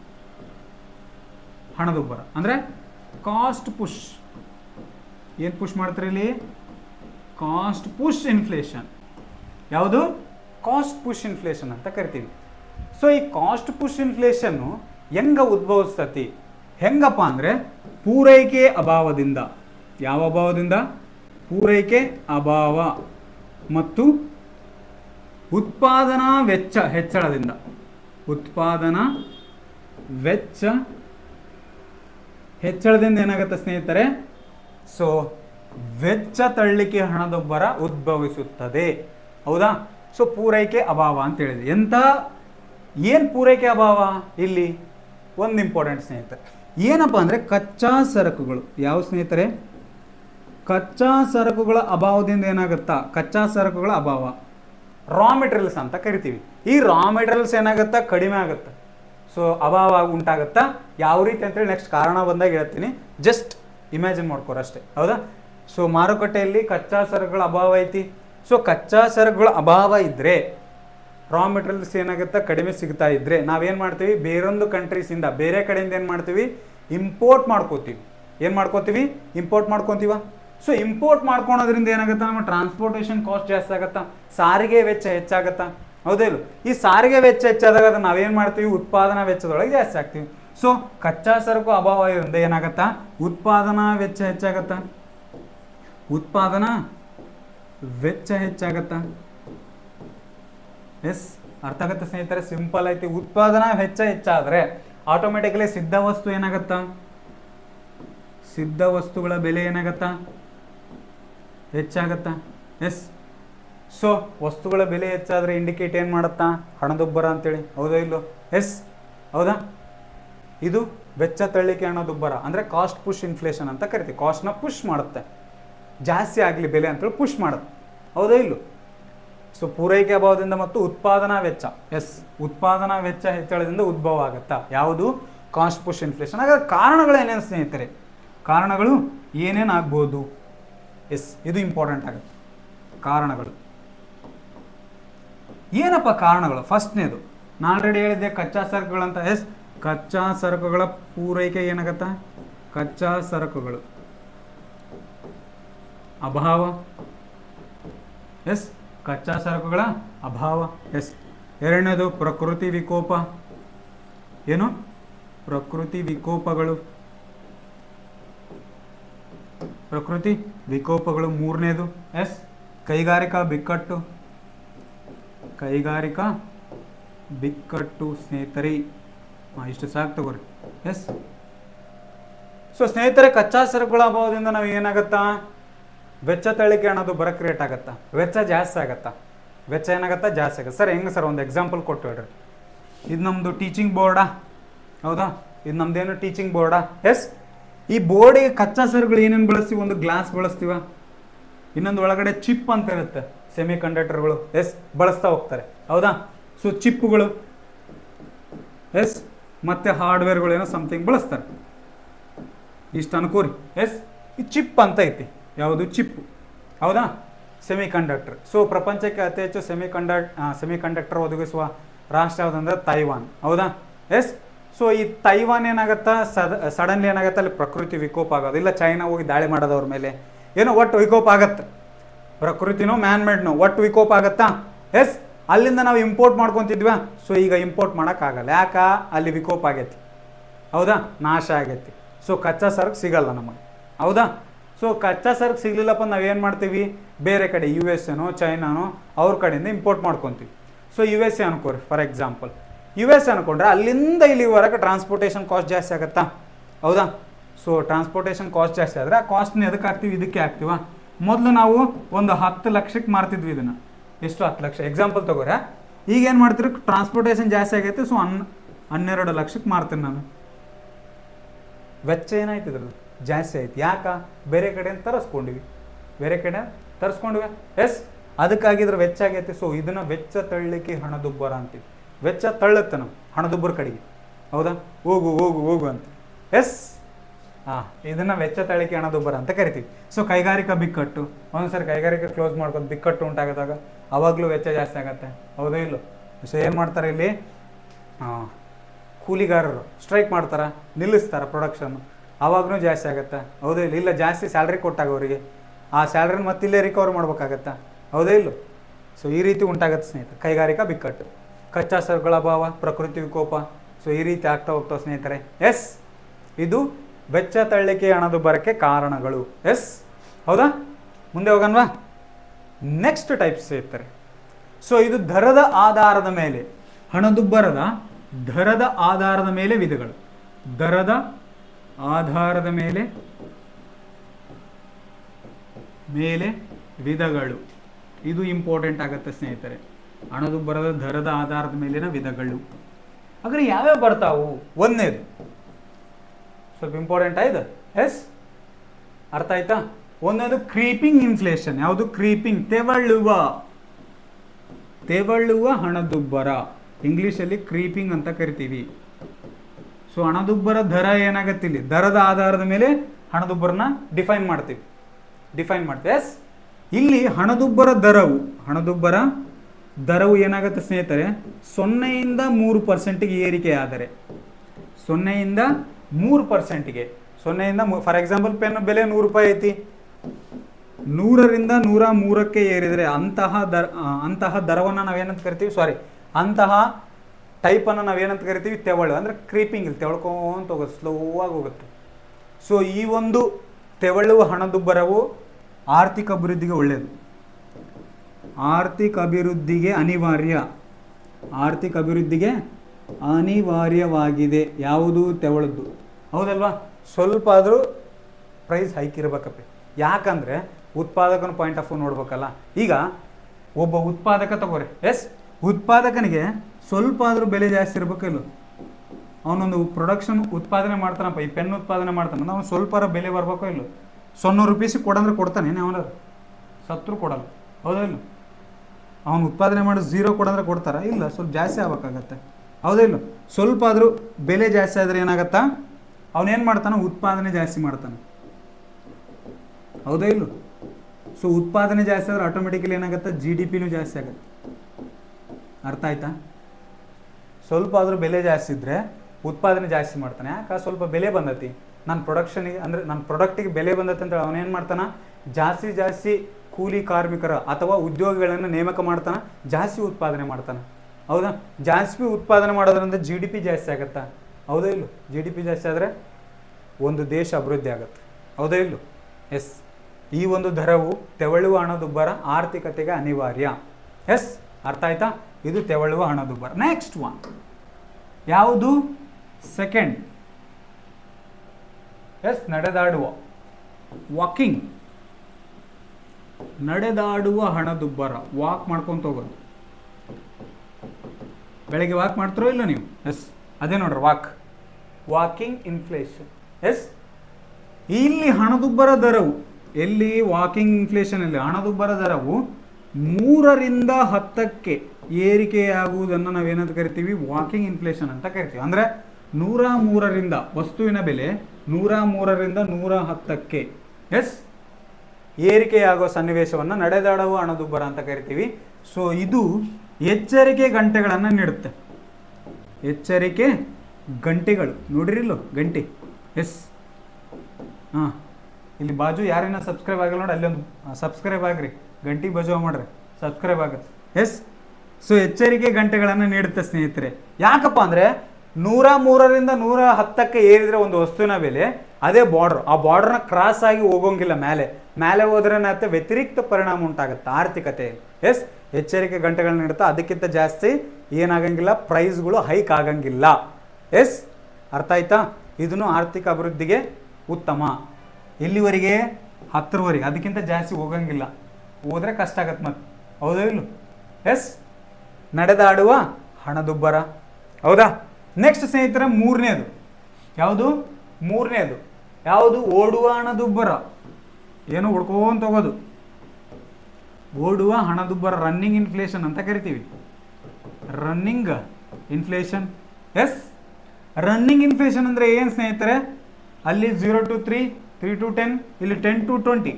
ಹಣದುಬ್ಬರ ಅಂದ್ರೆ ಕಾಸ್ಟ್ ಪುಷ್ ಏನು ಪುಷ್ ಮಾಡ್ತಾರೆ ಇಲ್ಲಿ ಕಾಸ್ಟ್ ಪುಷ್ ಇನ್ಫ್ಲೇಷನ್ ಯಾವುದು ಕಾಸ್ಟ್ ಪುಷ್ ಇನ್ಫ್ಲೇಷನ್ ಅಂತ ಕರಿತೀವಿ ಸೊ ಈ ಕಾಸ್ಟ್ ಪುಷ್ ಇನ್ಫ್ಲೇಷನ್ನು ಹೆಂಗ ಉದ್ಭವಿಸ್ತತಿ ಹೆಂಗಪ್ಪ ಅಂದರೆ ಪೂರೈಕೆ ಅಭಾವದಿಂದ ಯಾವ ಅಭಾವದಿಂದ ಪೂರೈಕೆ ಅಭಾವ ಮತ್ತು ಉತ್ಪಾದನಾ ವೆಚ್ಚ ಹೆಚ್ಚಳದಿಂದ ಉತ್ಪಾದನಾ ವೆಚ್ಚ ಹೆಚ್ಚಳದಿಂದ ಏನಾಗುತ್ತೆ ಸ್ನೇಹಿತರೆ ಸೊ ವೆಚ್ಚ ತಳ್ಳಿಕೆ ಹಣದೊಬ್ಬರ ಉದ್ಭವಿಸುತ್ತದೆ ಹೌದಾ ಸೊ ಪೂರೈಕೆ ಅಭಾವ ಅಂತ ಹೇಳಿದೆ ಎಂತ ಏನು ಪೂರೈಕೆ ಅಭಾವ ಇಲ್ಲಿ ಒಂದು ಇಂಪಾರ್ಟೆಂಟ್ ಸ್ನೇಹಿತರೆ ಏನಪ್ಪ ಅಂದರೆ ಕಚ್ಚಾ ಸರಕುಗಳು ಯಾವ ಸ್ನೇಹಿತರೆ ಕಚ್ಚಾ ಸರಕುಗಳ ಅಭಾವದಿಂದ ಏನಾಗುತ್ತಾ ಕಚ್ಚಾ ಸರಕುಗಳ ಅಭಾವ ರಾ ಮೆಟೀರಿಯಲ್ಸ್ ಅಂತ ಕರಿತೀವಿ ಈ ರಾ ಮೆಟೀರಿಯಲ್ಸ್ ಏನಾಗುತ್ತಾ ಕಡಿಮೆ ಆಗುತ್ತೆ ಸೊ ಅಭಾವ ಉಂಟಾಗುತ್ತಾ ಯಾವ ರೀತಿ ಅಂತೇಳಿ ನೆಕ್ಸ್ಟ್ ಕಾರಣ ಬಂದಾಗ ಹೇಳ್ತೀನಿ ಜಸ್ಟ್ ಇಮ್ಯಾಜಿನ್ ಮಾಡ್ಕೋರು ಅಷ್ಟೇ ಹೌದಾ ಸೊ ಮಾರುಕಟ್ಟೆಯಲ್ಲಿ ಕಚ್ಚಾ ಸರಕುಗಳ ಅಭಾವ ಐತಿ ಸೊ ಕಚ್ಚಾ ಸರಕುಗಳ ಅಭಾವ ಇದ್ದರೆ ರಾ ಮೆಟೀರಿಯಲ್ಸ್ ಏನಾಗುತ್ತೆ ಕಡಿಮೆ ಸಿಗ್ತಾ ಇದ್ರೆ ನಾವೇನು ಮಾಡ್ತೀವಿ ಬೇರೊಂದು ಕಂಟ್ರೀಸಿಂದ ಬೇರೆ ಕಡೆಯಿಂದ ಏನು ಮಾಡ್ತೀವಿ ಇಂಪೋರ್ಟ್ ಮಾಡ್ಕೋತೀವಿ ಏನು ಮಾಡ್ಕೋತೀವಿ ಇಂಪೋರ್ಟ್ ಮಾಡ್ಕೊತೀವ ಸೊ ಇಂಪೋರ್ಟ್ ಮಾಡ್ಕೊಳೋದ್ರಿಂದ ಏನಾಗುತ್ತೆ ನಮ್ಮ ಟ್ರಾನ್ಸ್ಪೋರ್ಟೇಷನ್ ಕಾಸ್ಟ್ ಜಾಸ್ತಿ ಆಗತ್ತಾ ಸಾರಿಗೆ ವೆಚ್ಚ ಹೆಚ್ಚಾಗತ್ತಾ ಹೌದೇ ಇಲ್ಲ ಈ ಸಾರಿಗೆ ವೆಚ್ಚ ಹೆಚ್ಚಾದಾಗ ಅದನ್ನ ನಾವೇನು ಮಾಡ್ತೀವಿ ಉತ್ಪಾದನಾ ವೆಚ್ಚದೊಳಗೆ ಜಾಸ್ತಿ ಆಗ್ತೀವಿ ಸೊ ಕಚ್ಚಾ ಸರಕು ಅಭಾವ ಇರೋದ್ರಿಂದ ಏನಾಗತ್ತಾ ಉತ್ಪಾದನಾ ವೆಚ್ಚ ಹೆಚ್ಚಾಗತ್ತಾ ಉತ್ಪಾದನಾ ವೆಚ್ಚ ಹೆಚ್ಚಾಗತ್ತಾ ಎಸ್ ಅರ್ಥ ಆಗುತ್ತೆ ಸ್ನೇಹಿತರೆ ಸಿಂಪಲ್ ಐತಿ ಉತ್ಪಾದನಾ ವೆಚ್ಚ ಹೆಚ್ಚಾದ್ರೆ ಆಟೋಮೆಟಿಕಲಿ ಸಿದ್ಧ ವಸ್ತು ಏನಾಗತ್ತಾ ಸಿದ್ಧ ವಸ್ತುಗಳ ಬೆಲೆ ಏನಾಗತ್ತಾ ಹೆಚ್ಚಾಗತ್ತಾ ಎಸ್ ಸೊ ವಸ್ತುಗಳ ಬೆಲೆ ಹೆಚ್ಚಾದ್ರೆ ಇಂಡಿಕೇಟ್ ಏನು ಮಾಡುತ್ತಾ ಹಣದುಬ್ಬರ ಅಂತೇಳಿ ಹೌದಾ ಇಲ್ಲೋ ಎಸ್ ಹೌದಾ ಇದು ವೆಚ್ಚ ತಳ್ಳಿಕೆ ಹಣದುಬ್ಬರ ಅಂದರೆ ಕಾಸ್ಟ್ ಪುಷ್ ಇನ್ಫ್ಲೇಷನ್ ಅಂತ ಕರಿತೀವಿ ಕಾಸ್ಟ್ನ ಪುಷ್ ಮಾಡುತ್ತೆ ಜಾಸ್ತಿ ಆಗಲಿ ಬೆಲೆ ಅಂತೇಳಿ ಪುಷ್ ಮಾಡುತ್ತೆ ಹೌದಾ ಇಲ್ಲೋ ಸೊ ಪೂರೈಕೆ ಅಭಾವದಿಂದ ಮತ್ತು ಉತ್ಪಾದನಾ ವೆಚ್ಚ ಎಸ್ ಉತ್ಪಾದನಾ ವೆಚ್ಚ ಹೆಚ್ಚಳದಿಂದ ಉದ್ಭವ ಆಗುತ್ತಾ ಯಾವುದು ಕಾಸ್ಟ್ ಪುಷ್ ಇನ್ಫ್ಲೇಷನ್ ಹಾಗಾದ್ರೆ ಕಾರಣಗಳು ಏನೇನು ಸ್ನೇಹಿತರೆ ಕಾರಣಗಳು ಏನೇನು ಆಗ್ಬೋದು ಎಸ್ ಇದು ಇಂಪಾರ್ಟೆಂಟ್ ಆಗುತ್ತೆ ಕಾರಣಗಳು ಏನಪ್ಪ ಕಾರಣಗಳು ಫಸ್ಟ್ನೇದು ನಾನು ಆಲ್ರೆಡಿ ಹೇಳಿದ್ದೆ ಕಚ್ಚಾ ಸರಕುಗಳಂತ ಎಸ್ ಕಚ್ಚಾ ಸರಕುಗಳ ಪೂರೈಕೆ ಏನಾಗತ್ತಾ ಕಚ್ಚಾ ಸರಕುಗಳು ಅಭಾವ ಎಸ್ ಕಚ್ಚಾ ಸರಕುಗಳ ಅಭಾವ ಎಸ್ ಎರಡನೇದು ಪ್ರಕೃತಿ ವಿಕೋಪ ಏನು ಪ್ರಕೃತಿ ವಿಕೋಪಗಳು ಪ್ರಕೃತಿ ವಿಕೋಪಗಳು ಮೂರನೇದು ಎಸ್ ಕೈಗಾರಿಕಾ ಬಿಕ್ಕಟ್ಟು ಕೈಗಾರಿಕಾ ಬಿಕ್ಕಟ್ಟು ಸ್ನೇಹಿತರಿ ಹಾಂ ಇಷ್ಟು ಸಾಕು ತಗೋರಿ ಎಸ್ ಸೊ ಸ್ನೇಹಿತರೆ ಕಚ್ಚಾ ಸರಕುಗಳ ಅಭಾವದಿಂದ ನಾವು ಏನಾಗತ್ತಾ ವೆಚ್ಚ ತಳಿಕೆ ಅನ್ನೋದು ಬರ ಕ್ರಿಯೇಟ್ ಆಗತ್ತಾ ವೆಚ್ಚ ಜಾಸ್ತಿ ಆಗತ್ತಾ ವೆಚ್ಚ ಏನಾಗತ್ತಾ ಜಾಸ್ತಿ ಆಗತ್ತೆ ಸರ್ ಹೆಂಗೆ ಸರ್ ಒಂದು ಎಕ್ಸಾಂಪಲ್ ಕೊಟ್ಟು ಹೇಳ್ರಿ ಇದು ನಮ್ಮದು ಟೀಚಿಂಗ್ ಬೋರ್ಡಾ ಹೌದಾ ಇದು ನಮ್ದೇನು ಟೀಚಿಂಗ್ ಬೋರ್ಡಾ ಎಸ್ ಈ ಬೋರ್ಡಿಗೆ ಕಚ್ಚಾ ಸರಕುಗಳು ಏನೇನು ಬಳಸ್ತೀವಿ ಒಂದು ಗ್ಲಾಸ್ ಬಳಸ್ತೀವ ಇನ್ನೊಂದು ಒಳಗಡೆ ಚಿಪ್ ಅಂತ ಇರುತ್ತೆ ಸೆಮಿ ಕಂಡಕ್ಟರ್ಗಳು ಎಸ್ ಬಳಸ್ತಾ ಹೋಗ್ತಾರೆ ಹೌದಾ ಸೊ ಚಿಪ್ಪುಗಳು ಎಸ್ ಮತ್ತೆ ಹಾರ್ಡ್ವೇರ್ಗಳು ಏನೋ ಸಮಥಿಂಗ್ ಬಳಸ್ತಾರೆ ಇಷ್ಟು ಅನ್ಕೋರಿ ಎಸ್ ಈ ಚಿಪ್ ಅಂತ ಐತಿ ಯಾವುದು ಚಿಪ್ಪು ಹೌದಾ ಸೆಮಿ ಕಂಡಕ್ಟರ್ ಸೊ ಪ್ರಪಂಚಕ್ಕೆ ಅತಿ ಹೆಚ್ಚು ಸೆಮಿ ಕಂಡಕ್ ಸೆಮಿ ಕಂಡಕ್ಟರ್ ಒದಗಿಸುವ ರಾಷ್ಟ್ರ ಯಾವುದಂದ್ರೆ ತೈವಾನ್ ಹೌದಾ ಎಸ್ ಸೊ ಈ ತೈವಾನ್ ಏನಾಗತ್ತಾ ಸದ ಸಡನ್ಲಿ ಏನಾಗತ್ತೆ ಅಲ್ಲಿ ಪ್ರಕೃತಿ ವಿಕೋಪ ಆಗೋದು ಇಲ್ಲ ಚೈನಾ ಹೋಗಿ ದಾಳಿ ಮಾಡೋದು ಅವ್ರ ಮೇಲೆ ಏನೋ ಒಟ್ಟು ವಿಕೋಪ ಆಗತ್ತೆ ಪ್ರಕೃತಿನೋ ಮ್ಯಾನ್ ಮೇಡ್ನೋ ಒಟ್ಟು ವಿಕೋಪ ಆಗತ್ತಾ ಎಸ್ ಅಲ್ಲಿಂದ ನಾವು ಇಂಪೋರ್ಟ್ ಮಾಡ್ಕೊತಿದ್ವಾ ಸೊ ಈಗ ಇಂಪೋರ್ಟ್ ಮಾಡೋಕ್ಕಾಗಲ್ಲ ಯಾಕ ಅಲ್ಲಿ ವಿಕೋಪ ಆಗೈತಿ ಹೌದಾ ನಾಶ ಆಗೈತಿ ಸೊ ಕಚ್ಚಾ ಸರಕು ಸಿಗಲ್ಲ ನಮಗೆ ಹೌದಾ ಸೊ ಕಚ್ಚಾ ಸರಕು ಸಿಗ್ಲಿಲ್ಲಪ್ಪ ನಾವೇನು ಮಾಡ್ತೀವಿ ಬೇರೆ ಕಡೆ ಯು ಎಸ್ ಎನೋ ಚೈನಾನೋ ಅವ್ರ ಕಡೆಯಿಂದ ಇಂಪೋರ್ಟ್ ಮಾಡ್ಕೊತೀವಿ ಸೊ ಯು ಎಸ್ ಎ ಅನ್ಕೋರಿ ಫಾರ್ ಎಕ್ಸಾಂಪಲ್ ಯು ಎಸ್ ಅನ್ಕೊಂಡ್ರೆ ಅಲ್ಲಿಂದ ಇಲ್ಲಿವರೆಗೆ ಟ್ರಾನ್ಸ್ಪೋರ್ಟೇಷನ್ ಕಾಸ್ಟ್ ಜಾಸ್ತಿ ಆಗತ್ತಾ ಹೌದಾ ಸೊ ಟ್ರಾನ್ಸ್ಪೋರ್ಟೇಷನ್ ಕಾಸ್ಟ್ ಜಾಸ್ತಿ ಆದರೆ ಆ ಕಾಸ್ಟ್ನ ಎದಕ್ಕೆ ಹಾಕ್ತೀವಿ ಇದಕ್ಕೆ ಹಾಕ್ತೀವ ಮೊದಲು ನಾವು ಒಂದು ಹತ್ತು ಲಕ್ಷಕ್ಕೆ ಮಾರ್ತಿದ್ವಿ ಇದನ್ನು ಎಷ್ಟು ಹತ್ತು ಲಕ್ಷ ಎಕ್ಸಾಂಪಲ್ ತಗೋರ ಈಗ ಏನು ಮಾಡ್ತೀರಿ ಟ್ರಾನ್ಸ್ಪೋರ್ಟೇಷನ್ ಜಾಸ್ತಿ ಆಗೈತೆ ಸೊ ಹನ್ ಹನ್ನೆರಡು ಲಕ್ಷಕ್ಕೆ ಮಾರ್ತೀನಿ ನಾನು ವೆಚ್ಚ ಏನಾಯ್ತು ಇದ್ರದ್ದು ಜಾಸ್ತಿ ಆಯ್ತು ಯಾಕ ಬೇರೆ ಕಡೆಯಿಂದ ತರಿಸ್ಕೊಂಡಿವಿ ಬೇರೆ ಕಡೆ ತರಿಸ್ಕೊಂಡಿವೆ ಎಸ್ ಅದಕ್ಕಾಗಿ ಇದ್ರ ವೆಚ್ಚ ಆಗೈತಿ ಸೊ ಇದನ್ನ ವೆಚ್ಚ ತಳ್ಳಲಿಕ್ಕೆ ಹಣದುಬ್ಬರ ಅಂತೀವಿ ವೆಚ್ಚ ತಳ್ಳುತ್ತೆ ನಾವು ಹಣದುಬ್ಬರ ಕಡೆಗೆ ಹೌದಾ ಹೋಗು ಹೋಗು ಹೋಗು ಅಂತ ಎಸ್ ಹಾಂ ಇದನ್ನ ವೆಚ್ಚ ತಳಿಕೆ ಹಣದುಬ್ಬರ ಅಂತ ಕರಿತೀವಿ ಸೊ ಕೈಗಾರಿಕಾ ಬಿಕ್ಕಟ್ಟು ಒಂದ್ಸರಿ ಕೈಗಾರಿಕೆ ಕ್ಲೋಸ್ ಮಾಡ್ಕೊಂಡು ಬಿಕ್ಕಟ್ಟು ಉಂಟಾಗದಾಗ ಅವಾಗಲೂ ವೆಚ್ಚ ಜಾಸ್ತಿ ಆಗತ್ತೆ ಹೌದೋ ಇಲ್ಲೋ ಸೊ ಏನು ಮಾಡ್ತಾರೆ ಇಲ್ಲಿ ಆ, ಕೂಲಿಗಾರರು ಸ್ಟ್ರೈಕ್ ಮಾಡ್ತಾರ ನಿಲ್ಲಿಸ್ತಾರ ಪ್ರೊಡಕ್ಷನ್ ಅವಾಗೂ ಜಾಸ್ತಿ ಆಗತ್ತೆ ಹೌದೋ ಇಲ್ಲ ಇಲ್ಲ ಜಾಸ್ತಿ ಸ್ಯಾಲ್ರಿ ಕೊಟ್ಟಾಗ ಅವರಿಗೆ ಆ ಸ್ಯಾಲ್ರಿನ ಮತ್ತೆ ಇಲ್ಲೇ ರಿಕವರ್ ಮಾಡ್ಬೇಕಾಗತ್ತಾ ಹೌದೋ ಇಲ್ಲೋ ಸೊ ಈ ರೀತಿ ಉಂಟಾಗತ್ತೆ ಸ್ನೇಹಿತರೆ ಕೈಗಾರಿಕಾ ಬಿಕ್ಕಟ್ಟು ಕಚ್ಚಾ ಸರಕುಗಳ ಅಭಾವ ಪ್ರಕೃತಿ ವಿಕೋಪ ಸೊ ಈ ರೀತಿ ಆಗ್ತಾ ಹೋಗ್ತಾವೆ ಸ್ನೇಹಿತರೆ ಎಸ್ ಇದು ವೆಚ್ಚ ತಳ್ಳಿಕೆ ಹಣದುಬ್ಬರಕ್ಕೆ ಕಾರಣಗಳು ಎಸ್ ಹೌದಾ ಮುಂದೆ ಹೋಗನ್ವಾ ನೆಕ್ಸ್ಟ್ ಟೈಪ್ಸ್ ಇರ್ತಾರೆ ಸೊ ಇದು ದರದ ಆಧಾರದ ಮೇಲೆ ಹಣದುಬ್ಬರದ ದರದ ಆಧಾರದ ಮೇಲೆ ವಿಧಗಳು ದರದ ಆಧಾರದ ಮೇಲೆ ಮೇಲೆ ವಿಧಗಳು ಇದು ಇಂಪಾರ್ಟೆಂಟ್ ಆಗುತ್ತೆ ಸ್ನೇಹಿತರೆ ಹಣದುಬ್ಬರದ ದರದ ಆಧಾರದ ಮೇಲಿನ ವಿಧಗಳು ಹಾಗಾದ್ರೆ ಯಾವ್ಯಾವ ಬರ್ತಾವು ಒಂದನೇದು ಸ್ವಲ್ಪ ಇಂಪಾರ್ಟೆಂಟ್ ಆಯ್ತು ಎಸ್ ಅರ್ಥ ಆಯ್ತಾ ಒಂದೊಂದು ಕ್ರೀಪಿಂಗ್ ಇನ್ಫ್ಲೇಷನ್ ಯಾವುದು ಕ್ರೀಪಿಂಗ್ ತೆವಳುವ ತೆವಳುವ ಹಣದುಬ್ಬರ ಇಂಗ್ಲಿಷಲ್ಲಿ ಕ್ರೀಪಿಂಗ್ ಅಂತ ಕರಿತೀವಿ ಸೊ ಹಣದುಬ್ಬರ ದರ ಏನಾಗತ್ತೆ ಇಲ್ಲಿ ದರದ ಆಧಾರದ ಮೇಲೆ ಹಣದುಬ್ಬರನ ಡಿಫೈನ್ ಮಾಡ್ತೀವಿ ಡಿಫೈನ್ ಮಾಡ್ತೀವಿ ಎಸ್ ಇಲ್ಲಿ ಹಣದುಬ್ಬರ ದರವು ಹಣದುಬ್ಬರ ದರವು ಏನಾಗುತ್ತೆ ಸ್ನೇಹಿತರೆ ಸೊನ್ನೆಯಿಂದ ಮೂರು ಪರ್ಸೆಂಟಿಗೆ ಏರಿಕೆ ಆದರೆ ಸೊನ್ನೆಯಿಂದ ಮೂರು ಪರ್ಸೆಂಟ್ಗೆ ಸೊನ್ನೆಯಿಂದ ಫಾರ್ ಎಕ್ಸಾಂಪಲ್ ಪೆನ್ ಬೆಲೆ ನೂರು ರೂಪಾಯಿ ಐತಿ ನೂರರಿಂದ ನೂರ ಮೂರಕ್ಕೆ ಏರಿದರೆ ಅಂತಹ ದರ ಆ, ಅಂತಹ ದರವನ್ನು ನಾವೇನಂತ ಕರಿತೀವಿ ಸಾರಿ ಅಂತಹ ಟೈಪನ್ನು ನಾವೇನಂತ ಕರಿತೀವಿ ತೆವಳು ಅಂದರೆ ಕ್ರೀಪಿಂಗ್ ಇಲ್ಲಿ ತೆವಳ್ಕೊಂತ ಹೋಗುತ್ತೆ ಸ್ಲೋ ಆಗಿ ಹೋಗುತ್ತೆ ಸೊ ಈ ಒಂದು ತೆವಳುವ ಹಣದುಬ್ಬರವು ಆರ್ಥಿಕ ಅಭಿವೃದ್ಧಿಗೆ ಒಳ್ಳೆಯದು ಆರ್ಥಿಕ ಅಭಿವೃದ್ಧಿಗೆ ಅನಿವಾರ್ಯ ಆರ್ಥಿಕ ಅಭಿವೃದ್ಧಿಗೆ ಅನಿವಾರ್ಯವಾಗಿದೆ ಯಾವುದು ತೆವಳದ್ದು ಹೌದಲ್ವಾ ಸ್ವಲ್ಪ ಆದರೂ ಪ್ರೈಸ್ ಹೈಕ್ ಇರ್ಬೇಕಪ್ಪ ಯಾಕಂದ್ರೆ ಉತ್ಪಾದಕನ ಪಾಯಿಂಟ್ ಆಫ್ ವ್ಯೂ ನೋಡ್ಬೇಕಲ್ಲ ಈಗ ಒಬ್ಬ ಉತ್ಪಾದಕ ತಗೋರಿ ಎಸ್ ಉತ್ಪಾದಕನಿಗೆ ಸ್ವಲ್ಪ ಆದರೂ ಬೆಲೆ ಜಾಸ್ತಿ ಇರ್ಬೇಕಿಲ್ಲ ಅವನೊಂದು ಪ್ರೊಡಕ್ಷನ್ ಉತ್ಪಾದನೆ ಮಾಡ್ತಾನಪ್ಪ ಈ ಪೆನ್ ಉತ್ಪಾದನೆ ಮಾಡ್ತಾನೆ ಅವ್ನು ಸ್ವಲ್ಪ ಬೆಲೆ ಬರ್ಬೇಕೋ ಇಲ್ಲೋ ಸೊನ್ನೂರು ರುಪೀಸಿಗೆ ಕೊಡಂದ್ರೆ ಕೊಡ್ತಾನೆ ಅವನ ಸತ್ರು ಕೊಡಲ್ಲ ಹೌದಾ ಇಲ್ಲ ಅವನು ಉತ್ಪಾದನೆ ಮಾಡಿ ಝೀರೋ ಕೊಡಂದ್ರೆ ಕೊಡ್ತಾರ ಇಲ್ಲ ಸ್ವಲ್ಪ ಜಾಸ್ತಿ ಆಗ್ಬೇಕಾಗತ್ತೆ ಹೌದಾ ಇಲ್ಲ ಸ್ವಲ್ಪ ಆದರೂ ಬೆಲೆ ಜಾಸ್ತಿ ಆದರೆ ಏನಾಗತ್ತಾ ಅವನೇನು ಮಾಡ್ತಾನೆ ಉತ್ಪಾದನೆ ಜಾಸ್ತಿ ಮಾಡ್ತಾನೆ ಹೌದಾ ಇಲ್ಲ ಸೊ ಉತ್ಪಾದನೆ ಜಾಸ್ತಿ ಆದ್ರೆ ಆಟೋಮೆಟಿಕಲಿ ಏನಾಗುತ್ತೆ ಜಿ ಡಿ ಪಿನೂ ಜಾಸ್ತಿ ಆಗುತ್ತೆ ಅರ್ಥ ಆಯ್ತಾ ಸ್ವಲ್ಪ ಆದರೂ ಬೆಲೆ ಜಾಸ್ತಿ ಇದ್ದರೆ ಉತ್ಪಾದನೆ ಜಾಸ್ತಿ ಮಾಡ್ತಾನೆ ಯಾಕೆ ಸ್ವಲ್ಪ ಬೆಲೆ ಬಂದತಿ ನನ್ನ ಪ್ರೊಡಕ್ಷನಿಗೆ ಅಂದರೆ ನನ್ನ ಪ್ರಾಡಕ್ಟಿಗೆ ಬೆಲೆ ಬಂದತಿ ಅಂತ ಅವನೇನು ಮಾಡ್ತಾನೆ ಜಾಸ್ತಿ ಜಾಸ್ತಿ ಕೂಲಿ ಕಾರ್ಮಿಕರ ಅಥವಾ ಉದ್ಯೋಗಿಗಳನ್ನು ನೇಮಕ ಮಾಡ್ತಾನೆ ಜಾಸ್ತಿ ಉತ್ಪಾದನೆ ಮಾಡ್ತಾನೆ ಹೌದಾ ಜಾಸ್ತಿ ಉತ್ಪಾದನೆ ಮಾಡೋದ್ರಿಂದ ಜಿ ಡಿ ಪಿ ಜಾಸ್ತಿ ಆಗುತ್ತಾ ಹೌದಾ ಇಲ್ಲೋ ಜಿ ಡಿ ಪಿ ಜಾಸ್ತಿ ಆದರೆ ಒಂದು ದೇಶ ಅಭಿವೃದ್ಧಿ ಆಗುತ್ತೆ ಹೌದಾ ಇಲ್ಲೋ ಎಸ್ ಈ ಒಂದು ದರವು ತೆವಳುವ ಹಣದುಬ್ಬರ ಆರ್ಥಿಕತೆಗೆ ಅನಿವಾರ್ಯ ಎಸ್ ಅರ್ಥ ಆಯ್ತಾ ಇದು ತೆವಳುವ ಹಣದುಬ್ಬರ ನೆಕ್ಸ್ಟ್ ಒನ್ ಯಾವುದು ಸೆಕೆಂಡ್ ಎಸ್ ನಡೆದಾಡುವ ವಾಕಿಂಗ್ ನಡೆದಾಡುವ ಹಣದುಬ್ಬರ ವಾಕ್ ಮಾಡ್ಕೊಂತ ಹೋಗೋದು ಬೆಳಗ್ಗೆ ವಾಕ್ ಮಾಡ್ತಾರೋ ಇಲ್ಲ ನೀವು ಎಸ್ ಅದೇ ನೋಡ್ರಿ ವಾಕ್ ವಾಕಿಂಗ್ ಇನ್ಫ್ಲೇಷನ್ ಎಸ್ ಇಲ್ಲಿ ಹಣದುಬ್ಬರ ದರವು ಎಲ್ಲಿ ವಾಕಿಂಗ್ ಇನ್ಫ್ಲೇಷನ್ ಅಲ್ಲಿ ಹಣದುಬ್ಬರ ದರವು ಮೂರರಿಂದ ಹತ್ತಕ್ಕೆ ಏರಿಕೆಯಾಗುವುದನ್ನು ನಾವೇನಂತ ಕರಿತೀವಿ ವಾಕಿಂಗ್ ಇನ್ಫ್ಲೇಷನ್ ಅಂತ ಕರಿತೀವಿ ಅಂದರೆ ನೂರ ಮೂರರಿಂದ ವಸ್ತುವಿನ ಬೆಲೆ ನೂರ ಮೂರರಿಂದ ನೂರ ಹತ್ತಕ್ಕೆ ಎಸ್ ಏರಿಕೆಯಾಗುವ ಸನ್ನಿವೇಶವನ್ನು ನಡೆದಾಡುವ ಹಣದುಬ್ಬರ ಅಂತ ಕರಿತೀವಿ ಸೊ ಇದು ಎಚ್ಚರಿಕೆ ಗಂಟೆಗಳನ್ನು ನೀಡುತ್ತೆ ಎಚ್ಚರಿಕೆ ಗಂಟೆಗಳು ನೋಡಿರಿಲ್ಲೋ ಗಂಟೆ ಎಸ್ ಹಾಂ ಇಲ್ಲಿ ಬಾಜು ಯಾರೇನ ಸಬ್ಸ್ಕ್ರೈಬ್ ಆಗಿಲ್ಲ ನೋಡಿ ಅಲ್ಲೊಂದು ಸಬ್ಸ್ಕ್ರೈಬ್ ಆಗ್ರಿ ಗಂಟೆ ಬಜಾವ್ ಮಾಡ್ರಿ ಸಬ್ಸ್ಕ್ರೈಬ್ ಆಗುತ್ತೆ ಎಸ್ ಸೊ ಎಚ್ಚರಿಕೆ ಗಂಟೆಗಳನ್ನು ನೀಡುತ್ತೆ ಸ್ನೇಹಿತರೆ ಯಾಕಪ್ಪ ಅಂದರೆ ನೂರ ಮೂರರಿಂದ ನೂರ ಹತ್ತಕ್ಕೆ ಏರಿದ್ರೆ ಒಂದು ವಸ್ತುವಿನ ಬೆಲೆ ಅದೇ ಬಾರ್ಡರ್ ಆ ಬಾರ್ಡರ್ನ ಕ್ರಾಸ್ ಆಗಿ ಹೋಗೋಂಗಿಲ್ಲ ಮೇಲೆ ಮೇಲೆ ಹೋದ್ರೆ ಏನಾಗುತ್ತೆ ವ್ಯತಿರಿಕ್ತ ಪರಿಣಾಮ ಉಂಟಾಗುತ್ತೆ ಆರ್ಥಿಕತೆ ಎಸ್ ಎಚ್ಚರಿಕೆ ಗಂಟೆಗಳನ್ನ ನೀಡುತ್ತೆ ಅದಕ್ಕಿಂತ ಜಾಸ್ತಿ ಏನಾಗಂಗಿಲ್ಲ ಪ್ರೈಸ್ಗಳು ಹೈಕ್ ಆಗಂಗಿಲ್ಲ ಎಸ್ ಅರ್ಥ ಆಯ್ತಾ ಇದನ್ನು ಆರ್ಥಿಕ ಅಭಿವೃದ್ಧಿಗೆ ಉತ್ತಮ ಎಲ್ಲಿವರೆಗೆ ಹತ್ತರವರೆಗೆ ಅದಕ್ಕಿಂತ ಜಾಸ್ತಿ ಹೋಗಂಗಿಲ್ಲ ಹೋದ್ರೆ ಕಷ್ಟ ಆಗತ್ತೆ ಮತ್ತೆ ಹೌದೋ ಇಲ್ಲೋ ಎಸ್ ನಡೆದಾಡುವ ಹಣದುಬ್ಬರ ಹೌದಾ ನೆಕ್ಸ್ಟ್ ಸ್ನೇಹಿತರೆ ಮೂರನೇದು ಯಾವುದು ಮೂರನೇದು ಯಾವುದು ಓಡುವ ಹಣದುಬ್ಬರ ಏನು ಹುಡ್ಕೊಂತ ಹೋಗೋದು ಓಡುವ ಹಣದುಬ್ಬರ ರನ್ನಿಂಗ್ ಇನ್ಫ್ಲೇಷನ್ ಅಂತ ಕರಿತೀವಿ running inflation yes running inflation ಅಂದರೆ ಏನು ಸ್ನೇಹಿತರೆ ಅಲ್ಲಿ zero to three three to ten ಇಲ್ಲಿ ಟೆನ್ ಟು ಟ್ವೆಂಟಿ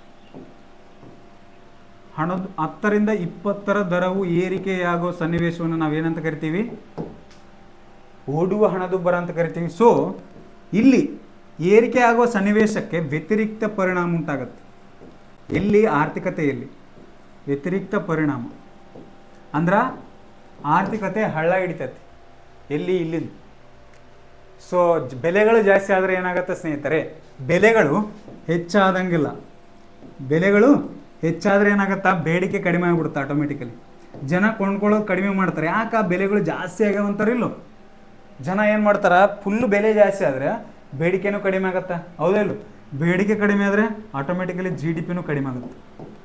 ಹಣದ ಹತ್ತರಿಂದ ಇಪ್ಪತ್ತರ ದರವು ಏರಿಕೆಯಾಗೋ ಸನ್ನಿವೇಶವನ್ನು ನಾವೇನಂತ ಕರಿತೀವಿ ಓಡುವ ಹಣದುಬ್ಬರ ಅಂತ ಕರಿತೀವಿ ಸೊ ಇಲ್ಲಿ ಏರಿಕೆ ಆಗುವ ಸನ್ನಿವೇಶಕ್ಕೆ ವ್ಯತಿರಿಕ್ತ ಪರಿಣಾಮ ಉಂಟಾಗುತ್ತೆ ಎಲ್ಲಿ ಆರ್ಥಿಕತೆಯಲ್ಲಿ ವ್ಯತಿರಿಕ್ತ ಪರಿಣಾಮ ಅಂದ್ರ ಆರ್ಥಿಕತೆ ಹಳ್ಳ ಹಿಡಿತೈತಿ ಎಲ್ಲಿ ಇಲ್ಲಿಂದ ಸೊ ಜ- ಬೆಲೆಗಳು ಜಾಸ್ತಿ ಆದರೆ ಏನಾಗುತ್ತೆ ಸ್ನೇಹಿತರೆ ಬೆಲೆಗಳು ಹೆಚ್ಚಾದಂಗಿಲ್ಲ ಬೆಲೆಗಳು ಹೆಚ್ಚಾದ್ರೆ ಏನಾಗುತ್ತಾ ಬೇಡಿಕೆ ಕಡಿಮೆ ಆಗ್ಬಿಡುತ್ತೆ ಆಟೋಮೆಟಿಕಲಿ ಜನ ಕೊಂಡ್ಕೊಳ್ಳೋದು ಕಡಿಮೆ ಮಾಡ್ತಾರೆ ಯಾಕೆ ಆ ಬೆಲೆಗಳು ಜಾಸ್ತಿ ಆಗ್ಯಾವ ಅಂತಾರಿಲ್ಲೋ ಜನ ಏನು ಮಾಡ್ತಾರ ಫುಲ್ ಬೆಲೆ ಜಾಸ್ತಿ ಆದರೆ ಬೇಡಿಕೆನೂ ಕಡಿಮೆ ಆಗತ್ತಾ ಹೌದಿಲ್ಲ ಬೇಡಿಕೆ ಕಡಿಮೆ ಆದರೆ ಆಟೋಮೆಟಿಕಲಿ ಜಿ ಡಿ ಪಿನೂ ಕಡಿಮೆ ಆಗುತ್ತೆ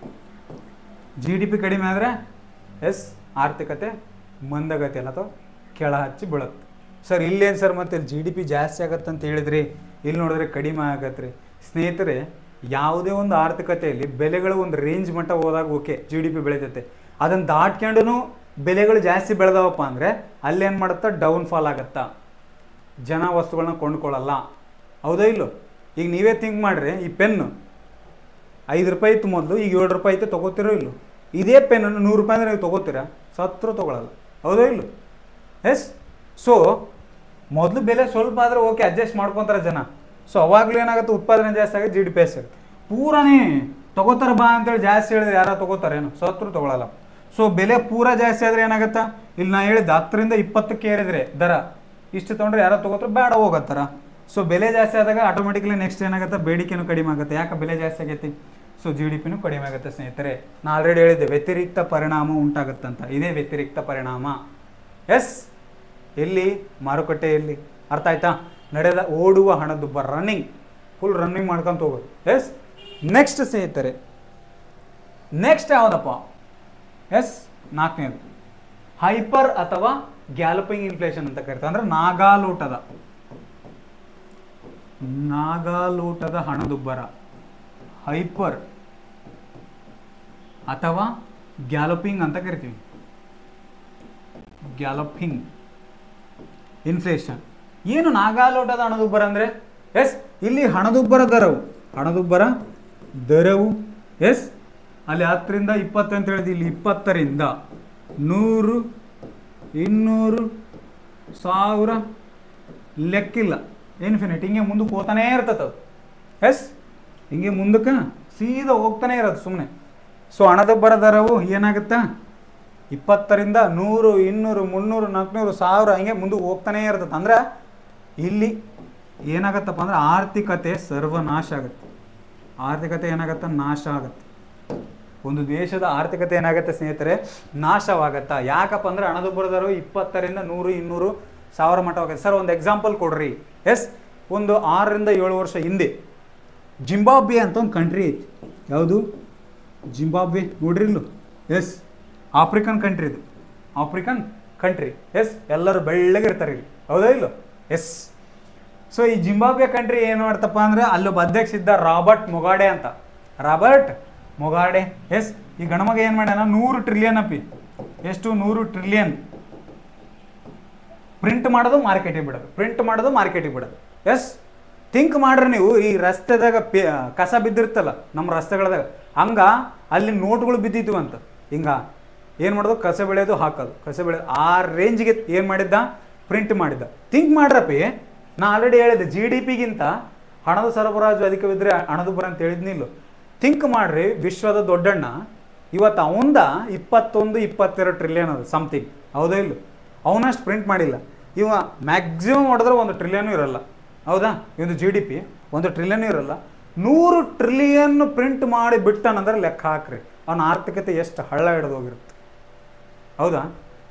ಜಿ ಡಿ ಪಿ ಕಡಿಮೆ ಆದರೆ ಎಸ್ ಆರ್ಥಿಕತೆ ಮಂದಗತಿ ಅಲ್ಲ ಅಥವಾ ಕೆಳ ಹಚ್ಚಿ ಬೀಳುತ್ತೆ ಸರ್ ಇಲ್ಲೇನು ಸರ್ ಮತ್ತೆ ಜಿ ಡಿ ಪಿ ಜಾಸ್ತಿ ಆಗತ್ತೆ ಅಂತ ಹೇಳಿದ್ರಿ ಇಲ್ಲಿ ನೋಡಿದ್ರೆ ಕಡಿಮೆ ಆಗತ್ತೆ ರೀ ಸ್ನೇಹಿತರೆ ಯಾವುದೇ ಒಂದು ಆರ್ಥಿಕತೆಯಲ್ಲಿ ಬೆಲೆಗಳು ಒಂದು ರೇಂಜ್ ಮಟ್ಟ ಹೋದಾಗ ಓಕೆ ಜಿ ಡಿ ಪಿ ಬೆಳಿತೈತೆ ಅದನ್ನು ದಾಟ್ಕೊಂಡು ಬೆಲೆಗಳು ಜಾಸ್ತಿ ಬೆಳೆದವಪ್ಪ ಅಂದರೆ ಅಲ್ಲೇನು ಮಾಡುತ್ತಾ ಡೌನ್ ಫಾಲ್ ಆಗತ್ತಾ ಜನ ವಸ್ತುಗಳನ್ನ ಕೊಂಡ್ಕೊಳ್ಳಲ್ಲ ಹೌದೋ ಇಲ್ಲೋ ಈಗ ನೀವೇ ಥಿಂಕ್ ಮಾಡ್ರಿ ಈ ಪೆನ್ನು ಐದು ರೂಪಾಯಿ ಇತ್ತು ಮೊದಲು ಈಗ ಏಳು ರೂಪಾಯಿ ಐತೆ ತೊಗೋತಿರೋ ಇಲ್ಲೋ ಇದೇ ಪೆನ್ನನ್ನು ನೂರು ರೂಪಾಯಿ ಅಂದ್ರೆ ನೀವು ತೊಗೋತೀರಾ ಸತ್ರು ತೊಗೊಳಲ್ಲ ಹೌದೋ ಇಲ್ಲೋ ಎಸ್ ಸೊ ಮೊದಲು ಬೆಲೆ ಸ್ವಲ್ಪ ಆದರೆ ಓಕೆ ಅಡ್ಜಸ್ಟ್ ಮಾಡ್ಕೊತಾರೆ ಜನ ಸೊ ಅವಾಗಲೂ ಏನಾಗುತ್ತೆ ಉತ್ಪಾದನೆ ಜಾಸ್ತಿ ಆಗಿ ಜಿ ಡಿ ಪಿ ಆಗುತ್ತೆ ಪೂರನೇ ತಗೋತಾರ ಬಾ ಅಂತೇಳಿ ಜಾಸ್ತಿ ಹೇಳಿದ್ರೆ ಯಾರೋ ತಗೋತಾರೇನು ಸತ್ರು ತೊಗೊಳಲ್ಲ ಸೊ ಬೆಲೆ ಪೂರ ಜಾಸ್ತಿ ಆದರೆ ಏನಾಗುತ್ತಾ ಇಲ್ಲಿ ನಾ ಹೇಳಿದ ಹತ್ತರಿಂದ ಇಪ್ಪತ್ತಕ್ಕೆ ಏರಿದ್ರೆ ದರ ಇಷ್ಟು ತೊಗೊಂಡ್ರೆ ಯಾರೋ ತಗೋತಾರೆ ಬೇಡ ಹೋಗತ್ತಾರ ಸೊ ಬೆಲೆ ಜಾಸ್ತಿ ಆದಾಗ ಆಟೋಮೆಟಿಕ್ಲಿ ನೆಕ್ಸ್ಟ್ ಏನಾಗುತ್ತೆ ಬೇಡಿಕೆನೂ ಕಡಿಮೆ ಆಗುತ್ತೆ ಯಾಕೆ ಬೆಲೆ ಜಾಸ್ತಿ ಆಗೈತಿ ಸೊ ಜಿ ಡಿ ಪಿನೂ ಕಡಿಮೆ ಆಗುತ್ತೆ ಸ್ನೇಹಿತರೆ ನಾ ಆಲ್ರೆಡಿ ಹೇಳಿದ್ದೆ ವ್ಯತಿರಿಕ್ತ ಪರಿಣಾಮ ಉಂಟಾಗುತ್ತಂತ ಇದೇ ವ್ಯತಿರಿಕ್ತ ಪರಿಣಾಮ ಎಸ್ ಎಲ್ಲಿ ಮಾರುಕಟ್ಟೆಯಲ್ಲಿ ಅರ್ಥ ಆಯ್ತಾ ನಡೆದ ಓಡುವ ಹಣದುಬ್ಬರ ರನ್ನಿಂಗ್ ಫುಲ್ ರನ್ನಿಂಗ್ ಮಾಡ್ಕೊಂತ ಹೋಗೋದು ಎಸ್ ನೆಕ್ಸ್ಟ್ ಸ್ನೇಹಿತರೆ ನೆಕ್ಸ್ಟ್ ಯಾವುದಪ್ಪ ಎಸ್ ನಾಲ್ಕನೇದು ಹೈಪರ್ ಅಥವಾ ಗ್ಯಾಲಪಿಂಗ್ ಇನ್ಫ್ಲೇಷನ್ ಅಂತ ಕರಿತಾರೆ ಅಂದ್ರೆ ನಾಗಾಲೋಟದ ನಾಗಾಲೋಟದ ಹಣದುಬ್ಬರ ಹೈಪರ್ ಅಥವಾ ಗ್ಯಾಲಪಿಂಗ್ ಅಂತ ಕರಿತೀವಿ ಗ್ಯಾಲಪಿಂಗ್ ಇನ್ಫ್ಲೇಷನ್ ಏನು ನಾಗಾಲೋಟದ ಹಣದುಬ್ಬರ ಅಂದರೆ ಎಸ್ ಇಲ್ಲಿ ಹಣದುಬ್ಬರ ದರವು ಹಣದುಬ್ಬರ ದರವು ಎಸ್ ಅಲ್ಲಿ ಹತ್ತರಿಂದ ಇಪ್ಪತ್ತು ಅಂತ ಹೇಳಿದ್ವಿ ಇಲ್ಲಿ ಇಪ್ಪತ್ತರಿಂದ ನೂರು ಇನ್ನೂರು ಸಾವಿರ ಲೆಕ್ಕಿಲ್ಲ ಇನ್ಫಿನಿಟ್ ಹಿಂಗೆ ಮುಂದಕ್ಕೆ ಹೋಗ್ತಾನೇ ಇರ್ತದೆ ಅದು ಎಸ್ ಹಿಂಗೆ ಮುಂದಕ್ಕೆ ಸೀದಾ ಹೋಗ್ತಾನೆ ಇರೋದು ಸುಮ್ಮನೆ ಸೊ ಹಣದುಬ್ಬರ ದರವು ಏನಾಗುತ್ತಾ ಇಪ್ಪತ್ತರಿಂದ ನೂರು ಇನ್ನೂರು ಮುನ್ನೂರು ನಾಲ್ಕುನೂರು ಸಾವಿರ ಹಿಂಗೆ ಮುಂದೆ ಹೋಗ್ತಾನೇ ಇರ್ತದೆ ಅಂದ್ರೆ ಇಲ್ಲಿ ಏನಾಗತ್ತಪ್ಪ ಅಂದ್ರೆ ಆರ್ಥಿಕತೆ ಸರ್ವನಾಶ ಆಗುತ್ತೆ ಆರ್ಥಿಕತೆ ಏನಾಗತ್ತೆ ನಾಶ ಆಗುತ್ತೆ ಒಂದು ದೇಶದ ಆರ್ಥಿಕತೆ ಏನಾಗುತ್ತೆ ಸ್ನೇಹಿತರೆ ನಾಶವಾಗತ್ತಾ ಯಾಕಪ್ಪ ಅಂದ್ರೆ ಹಣದುಬ್ಬರ ದರವು ಇಪ್ಪತ್ತರಿಂದ ನೂರು ಇನ್ನೂರು ಸಾವಿರ ಮಟ್ಟ ಹೋಗುತ್ತೆ ಸರ್ ಒಂದು ಎಕ್ಸಾಂಪಲ್ ಕೊಡ್ರಿ ಎಸ್ ಒಂದು ಆರರಿಂದ ಏಳು ವರ್ಷ ಹಿಂದೆ ಜಿಂಬಾಬ್ವೆ ಅಂತ ಒಂದು ಕಂಟ್ರಿ ಐತಿ ಯಾವುದು ಜಿಂಬಾಬ್ವೆ ನೋಡ್ರಿ ಇಲ್ಲೂ ಎಸ್ ಆಫ್ರಿಕನ್ ಕಂಟ್ರಿ ಇದು ಆಫ್ರಿಕನ್ ಕಂಟ್ರಿ ಎಸ್ ಎಲ್ಲರೂ ಬೆಳ್ಳಗಿರ್ತಾರೆ ಇಲ್ಲಿ ಹೌದಾ ಇಲ್ಲೋ ಎಸ್ ಸೊ ಈ ಜಿಂಬಾಬ್ವೆ ಕಂಟ್ರಿ ಏನು ಮಾಡ್ತಪ್ಪ ಅಂದ್ರೆ ಅಲ್ಲೊಬ್ಬ ಅಧ್ಯಕ್ಷ ಇದ್ದ ರಾಬರ್ಟ್ ಮೊಗಾಡೆ ಅಂತ ರಾಬರ್ಟ್ ಮೊಗಾಡೆ ಎಸ್ ಈ ಗಣಮಗ ಏನು ಮಾಡ್ಯಾನ ನೂರು ಟ್ರಿಲಿಯನ್ ಅಪ್ಪಿ ಎಷ್ಟು ನೂರು ಟ್ರಿಲಿಯನ್ ಪ್ರಿಂಟ್ ಮಾಡೋದು ಮಾರ್ಕೆಟಿಗೆ ಬಿಡೋದು ಪ್ರಿಂಟ್ ಮಾಡೋದು ಮಾರ್ಕೆಟಿಗೆ ಬಿಡೋದು ಎಸ್ ಥಿಂಕ್ ಮಾಡ್ರಿ ನೀವು ಈ ರಸ್ತೆದಾಗ ಪೇ ಕಸ ಬಿದ್ದಿರ್ತಲ್ಲ ನಮ್ಮ ರಸ್ತೆಗಳದಾಗ ಹಂಗ ಅಲ್ಲಿ ನೋಟ್ಗಳು ಬಿದ್ದಿದ್ವು ಅಂತ ಹಿಂಗ ಏನು ಮಾಡೋದು ಕಸ ಬೆಳೆಯೋದು ಹಾಕೋದು ಕಸ ಬೆಳೆಯೋದು ಆ ರೇಂಜ್ಗೆ ಏನು ಮಾಡಿದ್ದ ಪ್ರಿಂಟ್ ಮಾಡಿದ್ದ ಥಿಂಕ್ ಮಾಡ್ರಪ್ಪಿ ನಾ ಆಲ್ರೆಡಿ ಹೇಳಿದೆ ಜಿ ಡಿ ಪಿಗಿಂತ ಹಣದ ಸರಬರಾಜು ಅಧಿಕವಿದ್ರೆ ಹಣದುಬ್ಬರ ಅಂತ ಹೇಳಿದ್ನಿಲ್ಲ ಥಿಂಕ್ ಮಾಡ್ರಿ ವಿಶ್ವದ ದೊಡ್ಡಣ್ಣ ಇವತ್ತು ಅವಂದ ಇಪ್ಪತ್ತೊಂದು ಇಪ್ಪತ್ತೆರಡು ಟ್ರಿಲಿಯನ್ ಅದು ಸಮಥಿಂಗ್ ಹೌದಾ ಇಲ್ಲ ಅವನಷ್ಟು ಪ್ರಿಂಟ್ ಮಾಡಿಲ್ಲ ಇವ ಮ್ಯಾಕ್ಸಿಮಮ್ ಹೊಡೆದ್ರೆ ಒಂದು ಟ್ರಿಲಿಯನ್ ಇರಲ್ಲ ಹೌದಾ ಇವೊಂದು ಜಿ ಡಿ ಪಿ ಒಂದು ಟ್ರಿಲಿಯನ್ ಇರಲ್ಲ ನೂರು ಟ್ರಿಲಿಯನ್ ಪ್ರಿಂಟ್ ಮಾಡಿ ಬಿಟ್ಟನಂದ್ರೆ ಲೆಕ್ಕ ಹಾಕ್ರಿ ಅವನ ಆರ್ಥಿಕತೆ ಎಷ್ಟು ಹಳ್ಳ ಹಿಡಿದು ಹೋಗಿರುತ್ತೆ ಹೌದಾ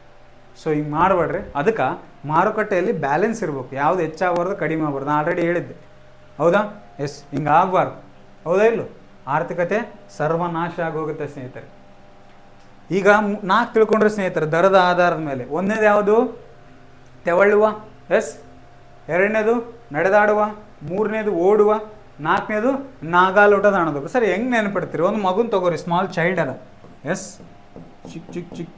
ಸೊ ಹಿಂಗೆ ಮಾಡಬೇಡ್ರಿ ಅದಕ್ಕೆ ಮಾರುಕಟ್ಟೆಯಲ್ಲಿ ಬ್ಯಾಲೆನ್ಸ್ ಇರ್ಬೇಕು ಯಾವ್ದು ಹೆಚ್ಚಾಗಬಾರ್ದು ಕಡಿಮೆ ಆಗ್ಬಾರ್ದು ನಾನು ಆಲ್ರೆಡಿ ಹೇಳಿದ್ದೆ ಹೌದಾ ಎಸ್ ಹಿಂಗೆ ಆಗಬಾರ್ದು ಹೌದಾ ಇಲ್ಲೋ ಆರ್ಥಿಕತೆ ಸರ್ವನಾಶ ಆಗೋಗುತ್ತೆ ಸ್ನೇಹಿತರೆ ಈಗ ನಾಲ್ಕು ತಿಳ್ಕೊಂಡ್ರೆ ಸ್ನೇಹಿತರೆ ದರದ ಆಧಾರದ ಮೇಲೆ ಒಂದನೇದು ಯಾವುದು ತೆವಳುವ ಎಸ್ ಎರಡನೇದು ನಡೆದಾಡುವ ಮೂರನೇದು ಓಡುವ ನಾಲ್ಕನೇದು ನಾಗಾಲೋಟದ ಹಣದು ಸರಿ ಹೆಂಗೆ ನೆನಪಿಡ್ತೀರಿ ಒಂದು ಮಗುನ ತಗೋರಿ ಸ್ಮಾಲ್ ಚೈಲ್ಡ್ ಅದ ಎಸ್ ಚಿಕ್ಕ ಚಿಕ್ಕ ಚಿಕ್ಕ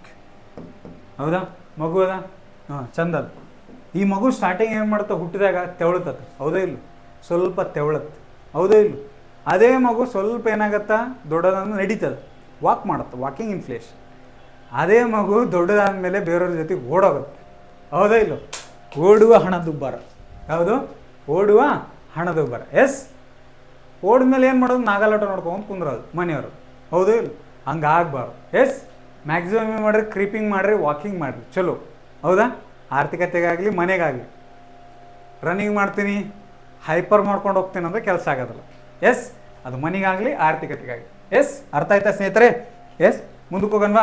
ಹೌದಾ ಮಗು ಅದ ಹಾಂ ಚಂದ ಅದ ಈ ಮಗು ಸ್ಟಾರ್ಟಿಂಗ್ ಏನು ಮಾಡ್ತಾ ಹುಟ್ಟಿದಾಗ ತೆವಳುತ್ತದ ಹೌದಾ ಇಲ್ಲ ಸ್ವಲ್ಪ ತೆವಳತ್ತೆ ಹೌದಾ ಇಲ್ಲ ಅದೇ ಮಗು ಸ್ವಲ್ಪ ಏನಾಗತ್ತಾ ದೊಡ್ಡದಂದ್ರೆ ನಡೀತದೆ ವಾಕ್ ಮಾಡುತ್ತೆ ವಾಕಿಂಗ್ ಇನ್ಫ್ಲೇಷ್ ಅದೇ ಮಗು ದೊಡ್ಡದಾದ್ಮೇಲೆ ಬೇರೆಯವ್ರ ಜೊತೆ ಓಡೋಗುತ್ತೆ ಹೌದಾ ಇಲ್ಲ ಓಡುವ ಹಣದುಬ್ಬರ ಯಾವುದು ಓಡುವ ಹಣದುಬ್ಬರ ಎಸ್ ಓಡಿದ್ಮೇಲೆ ಏನು ಮಾಡೋದು ನಾಗಾಲೋಟ ನೋಡ್ಕೊಂಡು ಕುಂದ್ರೋದು ಮನೆಯವರು ಹೌದು ಇಲ್ಲ ಹಂಗೆ ಆಗ್ಬಾರ್ದು ಎಸ್ ಮ್ಯಾಕ್ಸಿಮಮ್ ಏನು ಮಾಡ್ರಿ ಕ್ರೀಪಿಂಗ್ ಮಾಡ್ರಿ ವಾಕಿಂಗ್ ಮಾಡ್ರಿ ಚಲೋ ಹೌದಾ ಆರ್ಥಿಕತೆಗಾಗಲಿ ಮನೆಗಾಗಲಿ ರನ್ನಿಂಗ್ ಮಾಡ್ತೀನಿ ಹೈಪರ್ ಮಾಡ್ಕೊಂಡು ಹೋಗ್ತೀನಿ ಅಂದ್ರೆ ಕೆಲಸ ಆಗೋದಿಲ್ಲ ಎಸ್ ಅದು ಮನೆಗಾಗಲಿ ಆರ್ಥಿಕತೆಗಾಗಲಿ ಎಸ್ ಅರ್ಥ ಆಯ್ತಾ ಸ್ನೇಹಿತರೆ ಎಸ್ ಮುಂದಕ್ಕೆ ಹೋಗನ್ವಾ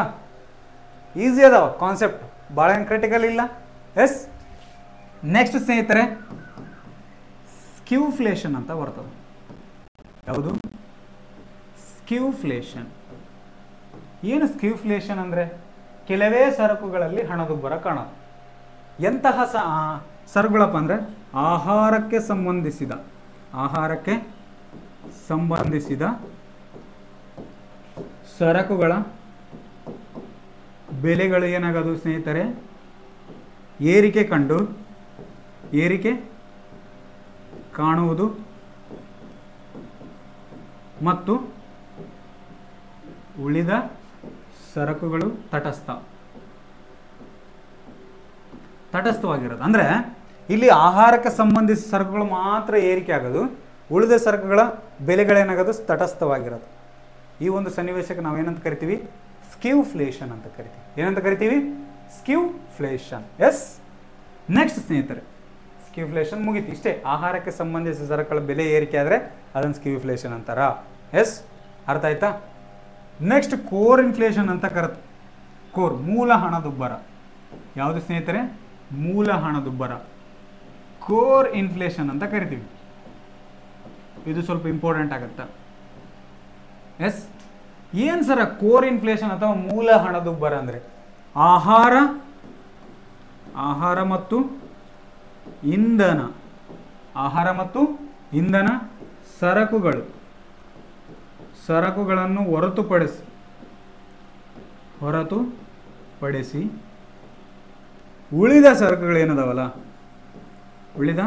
ಈಸಿ ಅದಾವ ಕಾನ್ಸೆಪ್ಟ್ ಭಾಳ ಏನು ಕ್ರಿಟಿಕಲ್ ಇಲ್ಲ ಎಸ್ ನೆಕ್ಸ್ಟ್ ಸ್ನೇಹಿತರೆ ಸ್ಕ್ಯೂಫ್ಲೇಷನ್ ಅಂತ ಬರ್ತದೆ ಯಾವುದು ಸ್ಕ್ಯೂಫ್ಲೇಷನ್ ಏನು ಸ್ಕ್ಯೂಫ್ಲೇಷನ್ ಅಂದರೆ ಕೆಲವೇ ಸರಕುಗಳಲ್ಲಿ ಹಣದುಬ್ಬರ ಕಾಣೋದು ಎಂತಹ ಸ ಆ, ಸರಕುಗಳಪ್ಪ ಅಂದರೆ ಆಹಾರಕ್ಕೆ ಸಂಬಂಧಿಸಿದ ಆಹಾರಕ್ಕೆ ಸಂಬಂಧಿಸಿದ ಸರಕುಗಳ ಬೆಲೆಗಳು ಏನಾಗೋದು ಸ್ನೇಹಿತರೆ ಏರಿಕೆ ಕಂಡು ಏರಿಕೆ ಕಾಣುವುದು ಮತ್ತು ಉಳಿದ ಸರಕುಗಳು ತಟಸ್ಥ ತಟಸ್ಥವಾಗಿರೋದು ಅಂದರೆ ಇಲ್ಲಿ ಆಹಾರಕ್ಕೆ ಸಂಬಂಧಿಸಿದ ಸರಕುಗಳು ಮಾತ್ರ ಏರಿಕೆ ಆಗೋದು ಉಳಿದ ಸರಕುಗಳ ಬೆಲೆಗಳೇನಾಗೋದು ತಟಸ್ಥವಾಗಿರೋದು ಈ ಒಂದು ಸನ್ನಿವೇಶಕ್ಕೆ ನಾವು ಏನಂತ ಕರಿತೀವಿ ಸ್ಕ್ಯೂಫ್ಲೇಷನ್ ಅಂತ ಕರಿತೀವಿ ಏನಂತ ಕರಿತೀವಿ ಸ್ಕ್ಯೂಫ್ಲೇಷನ್ ಎಸ್ ನೆಕ್ಸ್ಟ್ ಸ್ನೇಹಿತರೆ ಸ್ಕ್ಯೂಫ್ಲೇಷನ್ ಮುಗೀತು ಇಷ್ಟೇ ಆಹಾರಕ್ಕೆ ಸಂಬಂಧಿಸಿದ ಸರಕುಗಳ ಬೆಲೆ ಏರಿಕೆ ಆದರೆ ಅದನ್ನು ಸ್ಕ್ಯೂಫ್ಲೇಷನ್ ಅಂತಾರ ಎಸ್ ಅರ್ಥ ಆಯ್ತಾ ನೆಕ್ಸ್ಟ್ ಕೋರ್ ಇನ್ಫ್ಲೇಷನ್ ಅಂತ ಕರತ್ ಕೋರ್ ಮೂಲ ಹಣದುಬ್ಬರ ಯಾವುದು ಸ್ನೇಹಿತರೆ ಮೂಲ ಹಣದುಬ್ಬರ ಕೋರ್ ಇನ್ಫ್ಲೇಷನ್ ಅಂತ ಕರಿತೀವಿ ಇದು ಸ್ವಲ್ಪ ಇಂಪಾರ್ಟೆಂಟ್ ಆಗುತ್ತಾ ಎಸ್ ಏನು ಸರ ಕೋರ್ ಇನ್ಫ್ಲೇಷನ್ ಅಥವಾ ಮೂಲ ಹಣದುಬ್ಬರ ಅಂದರೆ ಆಹಾರ ಆಹಾರ ಮತ್ತು ಇಂಧನ ಆಹಾರ ಮತ್ತು ಇಂಧನ ಸರಕುಗಳು ಸರಕುಗಳನ್ನು ಹೊರತುಪಡಿಸಿ ಹೊರತುಪಡಿಸಿ ಉಳಿದ ಸರಕುಗಳು ಏನದಾವಲ್ಲ ಉಳಿದ